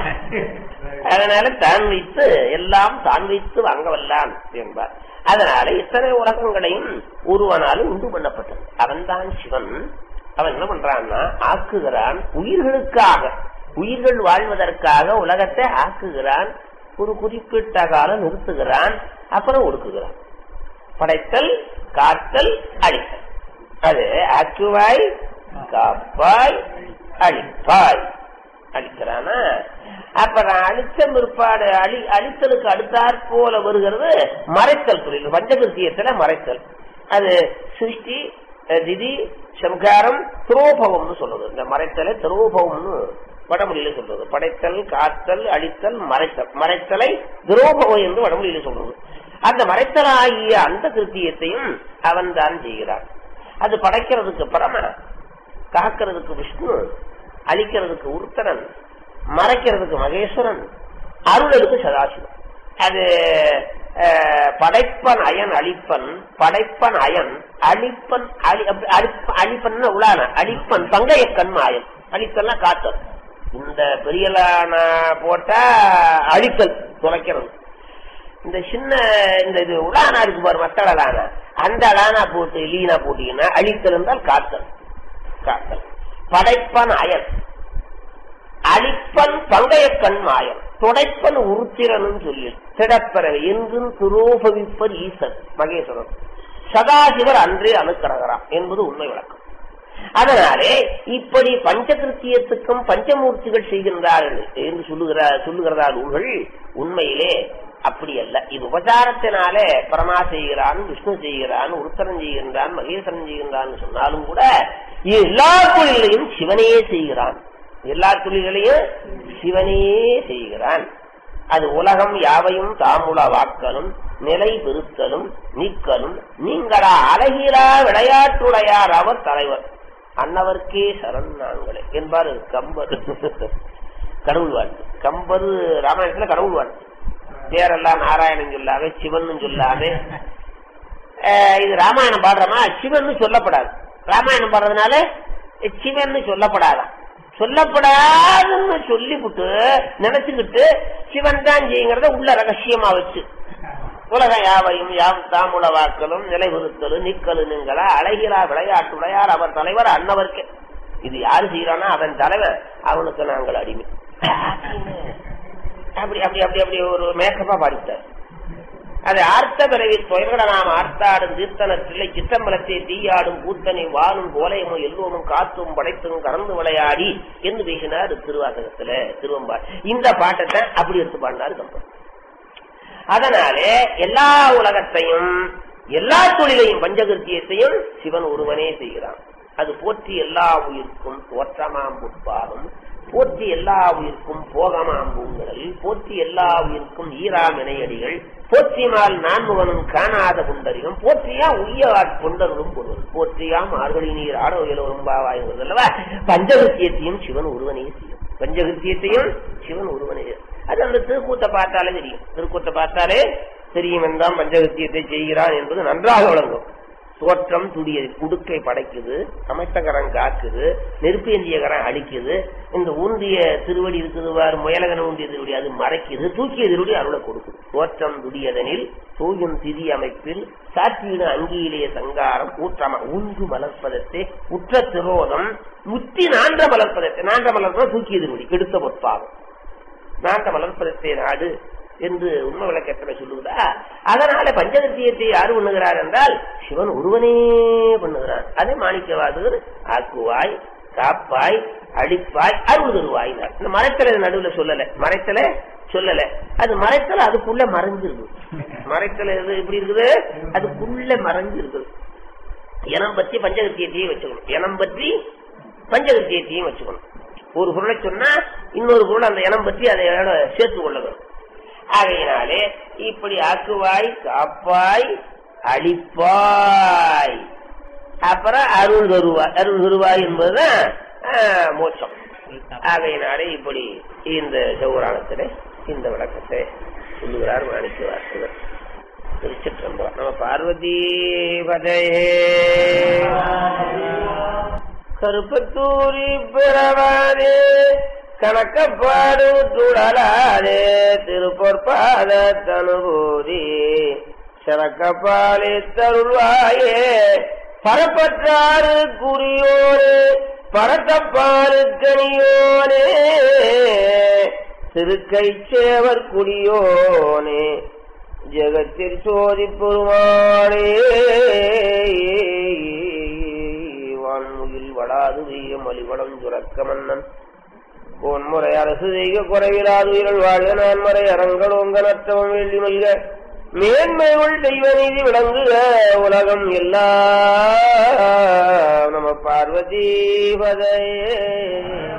அதனால தான் வைத்து எல்லாம் தான் வைத்து வாங்க வல்லான் என்பார் அதனால இத்தனை உலகங்களையும் ஒருவனாலும் உண்டு பண்ணப்பட்டது அவன்தான் சிவன் அவன் என்ன பண்றான்னா ஆக்குகிறான் உயிர்களுக்காக உயிர்கள் வாழ்வதற்காக உலகத்தை ஆக்குகிறான் ஒரு குறிப்பிட்ட காலம் நிறுத்துகிறான் அப்புறம் ஒடுக்குகிறான் படைத்தல் காத்தல் அழித்தல் அது ஆக்குவாய் காப்பாய் அழிப்பாய் அழிக்கிறானா அப்புறம் அழிச்ச பிற்பாடு அழி அழித்தலுக்கு அடுத்தாற் போல வருகிறது மறைத்தல் தொழில் பஞ்சகிருத்தியத்துல மறைத்தல் அது சிருஷ்டி அஹ், திதி சம்காரம் துரோபவம்னு சொல்றது இந்த மறைத்தலை துரோபவம்னு வடமொழியில சொல்றது படைத்தல் காத்தல் அழித்தல் மறைத்தல் மறைத்தலை துரோபவம் என்று வடமொழியில சொல்றது அந்த மறைத்தலாகிய அந்த கிருத்தியத்தையும் அவன் தான் செய்கிறான் அது படைக்கிறதுக்கு பரம காக்கிறதுக்கு விஷ்ணு அழிக்கிறதுக்கு உருத்தரன் மறைக்கிறதுக்கு மகேஸ்வரன் அருளலுக்கு சதாசிவம் அது அஹ், படைப்பன் அயன் அழிப்பன் படைப்பன் அயன் அழிப்பன் அழி- அப்படி அழிப்ப- அழிப்பன் உலான அழிப்பன் பங்கைய கண்மாயன் அழித்தல்னா காத்தல் இந்த பெரியலான போட்டா அழித்தல் துளைக்கிறது இந்த சின்ன இந்த இது உலானா இருக்கு பாரு மத்தள லானா அந்த லானா போட்டு லீனா போட்டீங்கன்னா அழித்தல் என்றால் காத்தல் காத்தல் படைப்பன் அயன் அழிப்பன் பங்கைய கண்மாயன் துடைப்பன் உருத்திரனும் சொல்லி திடப்பறவை என்றும் துரோபவிப்பர் ஈசன் மகேஸ்வரன் சதாசிவர் அன்றே அணுக்கரகராம் என்பது உண்மை விளக்கம் அதனாலே இப்படி பஞ்சகிருத்தியத்துக்கும் பஞ்சமூர்த்திகள் செய்கின்றார்கள் என்று சொல்லுகிறார் சொல்லுகிறதா நூல்கள் உண்மையிலே அப்படி அல்ல இது உபசாரத்தினாலே பரமா செய்கிறான் விஷ்ணு செய்கிறான் உருத்தரன் செய்கின்றான் மகேஸ்வரன் செய்கின்றான் சொன்னாலும் கூட எல்லா தொழிலையும் சிவனே செய்கிறான் எல்லா தொழில்களையும் சிவனே செய்கிறான் அது உலகம் யாவையும் தாமுல வாக்கலும் நிலை பெருத்தலும் நீக்கலும் நீங்களா அழகிலா விளையாட்டுடையார் அவர் தலைவர் அன்னவர்க்கே சரண் நாங்களே என்பார் கம்பர் கடவுள் வாழ்த்து கம்பர் ராமாயணத்துல கடவுள் வாழ்த்து பேரெல்லாம் நாராயணன் சொல்லாம சிவன் சொல்லாம அஹ் இது ராமாயணம் பாடுறோமா சிவன் சொல்லப்படாது ராமாயணம் பாடுறதுனால சிவன் சொல்லப்படாதான் சொல்லப்படாதுன்னு சொல்லிவிட்டு நினைச்சுக்கிட்டு சிவன் தான் செய்யுங்கிறத உள்ள ரகசியமா வச்சு உலக யாவையும் யாம் தாமுல வாக்கலும் நிலைபெறுத்தலும் நிக்கலு நீங்களா அழகிலா விளையாட்டுடையார் அவர் தலைவர் அன்னவர்க்கே இது யாரு செய்யறானா அவன் தலைவர் அவனுக்கு நாங்கள் அடிமை அப்படி அப்படி அப்படி அப்படி ஒரு மேக்கப்பா பாடிவிட்டார் அது ஆர்த்த பிறவி தொயல்கட நாம் ஆர்த்தாடும் தீர்த்தனத்தில்லை சித்தம்பலத்தை தீயாடும் கூத்தனை வானும் கோலையமும் எல்லோரும் காத்தும் படைத்தும் கறந்து விளையாடி என்று பேசினார் திருவாசகத்துல திருவம்பார் இந்த பாட்டத்தை அப்படி எடுத்து பாடினார் கம்பர் அதனாலே எல்லா உலகத்தையும் எல்லா தொழிலையும் பஞ்சகிருத்தியத்தையும் சிவன் ஒருவனே செய்கிறான் அது போற்றி எல்லா உயிர்க்கும் தோற்றமாம் புட்பாலும் போற்றி எல்லா உயிர்க்கும் போகமாம் பூங்கடல் போற்றி எல்லா உயிர்க்கும் ஈராம் இணையடிகள் போற்றிமால் நான்முகனும் காணாத புண்டரிகம் போற்றியா உய்ய புண்டரும் பொருள் போற்றியாம் ஆறுகளி நீர் ஆட உயலவரும் பாவாய்ங்கிறது அல்லவா பஞ்சகிருத்தியத்தையும் சிவன் ஒருவனே செய்யும் பஞ்சகிருத்தியத்தையும் சிவன் ஒருவனே அது அந்த திருக்கூத்தை பார்த்தாலே தெரியும் திருக்கூத்தை பார்த்தாலே தெரியும் என்றால் பஞ்சகிருத்தியத்தை செய்கிறான் என்பது நன்றாக விளங்கும் தோற்றம் துடிய குடுக்கை படைக்குது அமைத்தகரம் காக்குது நெருப்பு ஏந்திய கரம் அழிக்குது இந்த ஊன்றிய திருவடி இருக்குது வாரு முயலகன ஊன்றிய திருவடி அது மறைக்குது தூக்கிய திருவடி அருளை கொடுக்குது தோற்றம் துடியதனில் தூயும் திதி அமைப்பில் சாற்றியிடு அங்கியிலேயே சங்காரம் ஊற்றம ஊன்று மலர்ப்பதத்தை உற்ற திரோதம் முத்தி நான்ற மலர்ப்பதத்தை நான்ற மலர்ப்பதை தூக்கிய திருவடி எடுத்த பொற்பாகும் நான்ற மலர்ப்பதத்தை நாடு என்று உண்மை விளக்கத்துல சொல்லுவதா அதனால பஞ்சகத்தியத்தை யாரு பண்ணுகிறார் என்றால் சிவன் ஒருவனே பண்ணுகிறான் அதே மாணிக்கவாதர் ஆக்குவாய் காப்பாய் அடிப்பாய் அருள் தருவாய் இந்த மறைத்தல நடுவுல சொல்லல மறைத்தல சொல்லல அது மறைத்தல அதுக்குள்ள மறைஞ்சிருக்கு மறைத்தல எது எப்படி இருக்குது அதுக்குள்ள மறைஞ்சிருக்குது இனம் பற்றி பஞ்சகத்தியத்தையும் வச்சுக்கணும் இனம் பற்றி பஞ்சகத்தியத்தையும் வச்சுக்கணும் ஒரு பொருளை சொன்னா இன்னொரு பொருள் அந்த இனம் பற்றி அதை சேர்த்து கொள்ளணும் ஆகையினாலே இப்படி ஆக்குவாய் காப்பாய் அழிப்பாய் அப்புறம் அருள் தருவாய் அருள் தருவாய் என்பதுதான் மோட்சம் ஆகையினாலே இப்படி இந்த சௌராணத்துல இந்த விளக்கத்தை சொல்லுகிறார் மாணிக்க வாசகர் திருச்சிற்றம்பலம் நம்ம பார்வதி பதையே கருப்பத்தூரி பிறவாதே கணக்கப்பாடு துடலாதே திருப்பொற்பாத தனுபூதி சிறக்கப்பாலே தருள்வாயே பரப்பற்றாறு குறியோனே பரத்தப்பாறு கனியோனே திருக்கை சேவர் குடியோனே ஜெகத்தில் சோதி பெருமானே வான்முகில் வடாது வீய மலிவடம் சுரக்க மன்னன் பொன்முறை அரசு செய்க குறைவிலாது உயிர்கள் வாழ்க நான்முறை அரங்கள் உங்க நற்றவம் வேண்டி மல்க மேன்மைகள் தெய்வ நீதி விளங்குக உலகம் எல்லாம் நம பார்வதி பதையே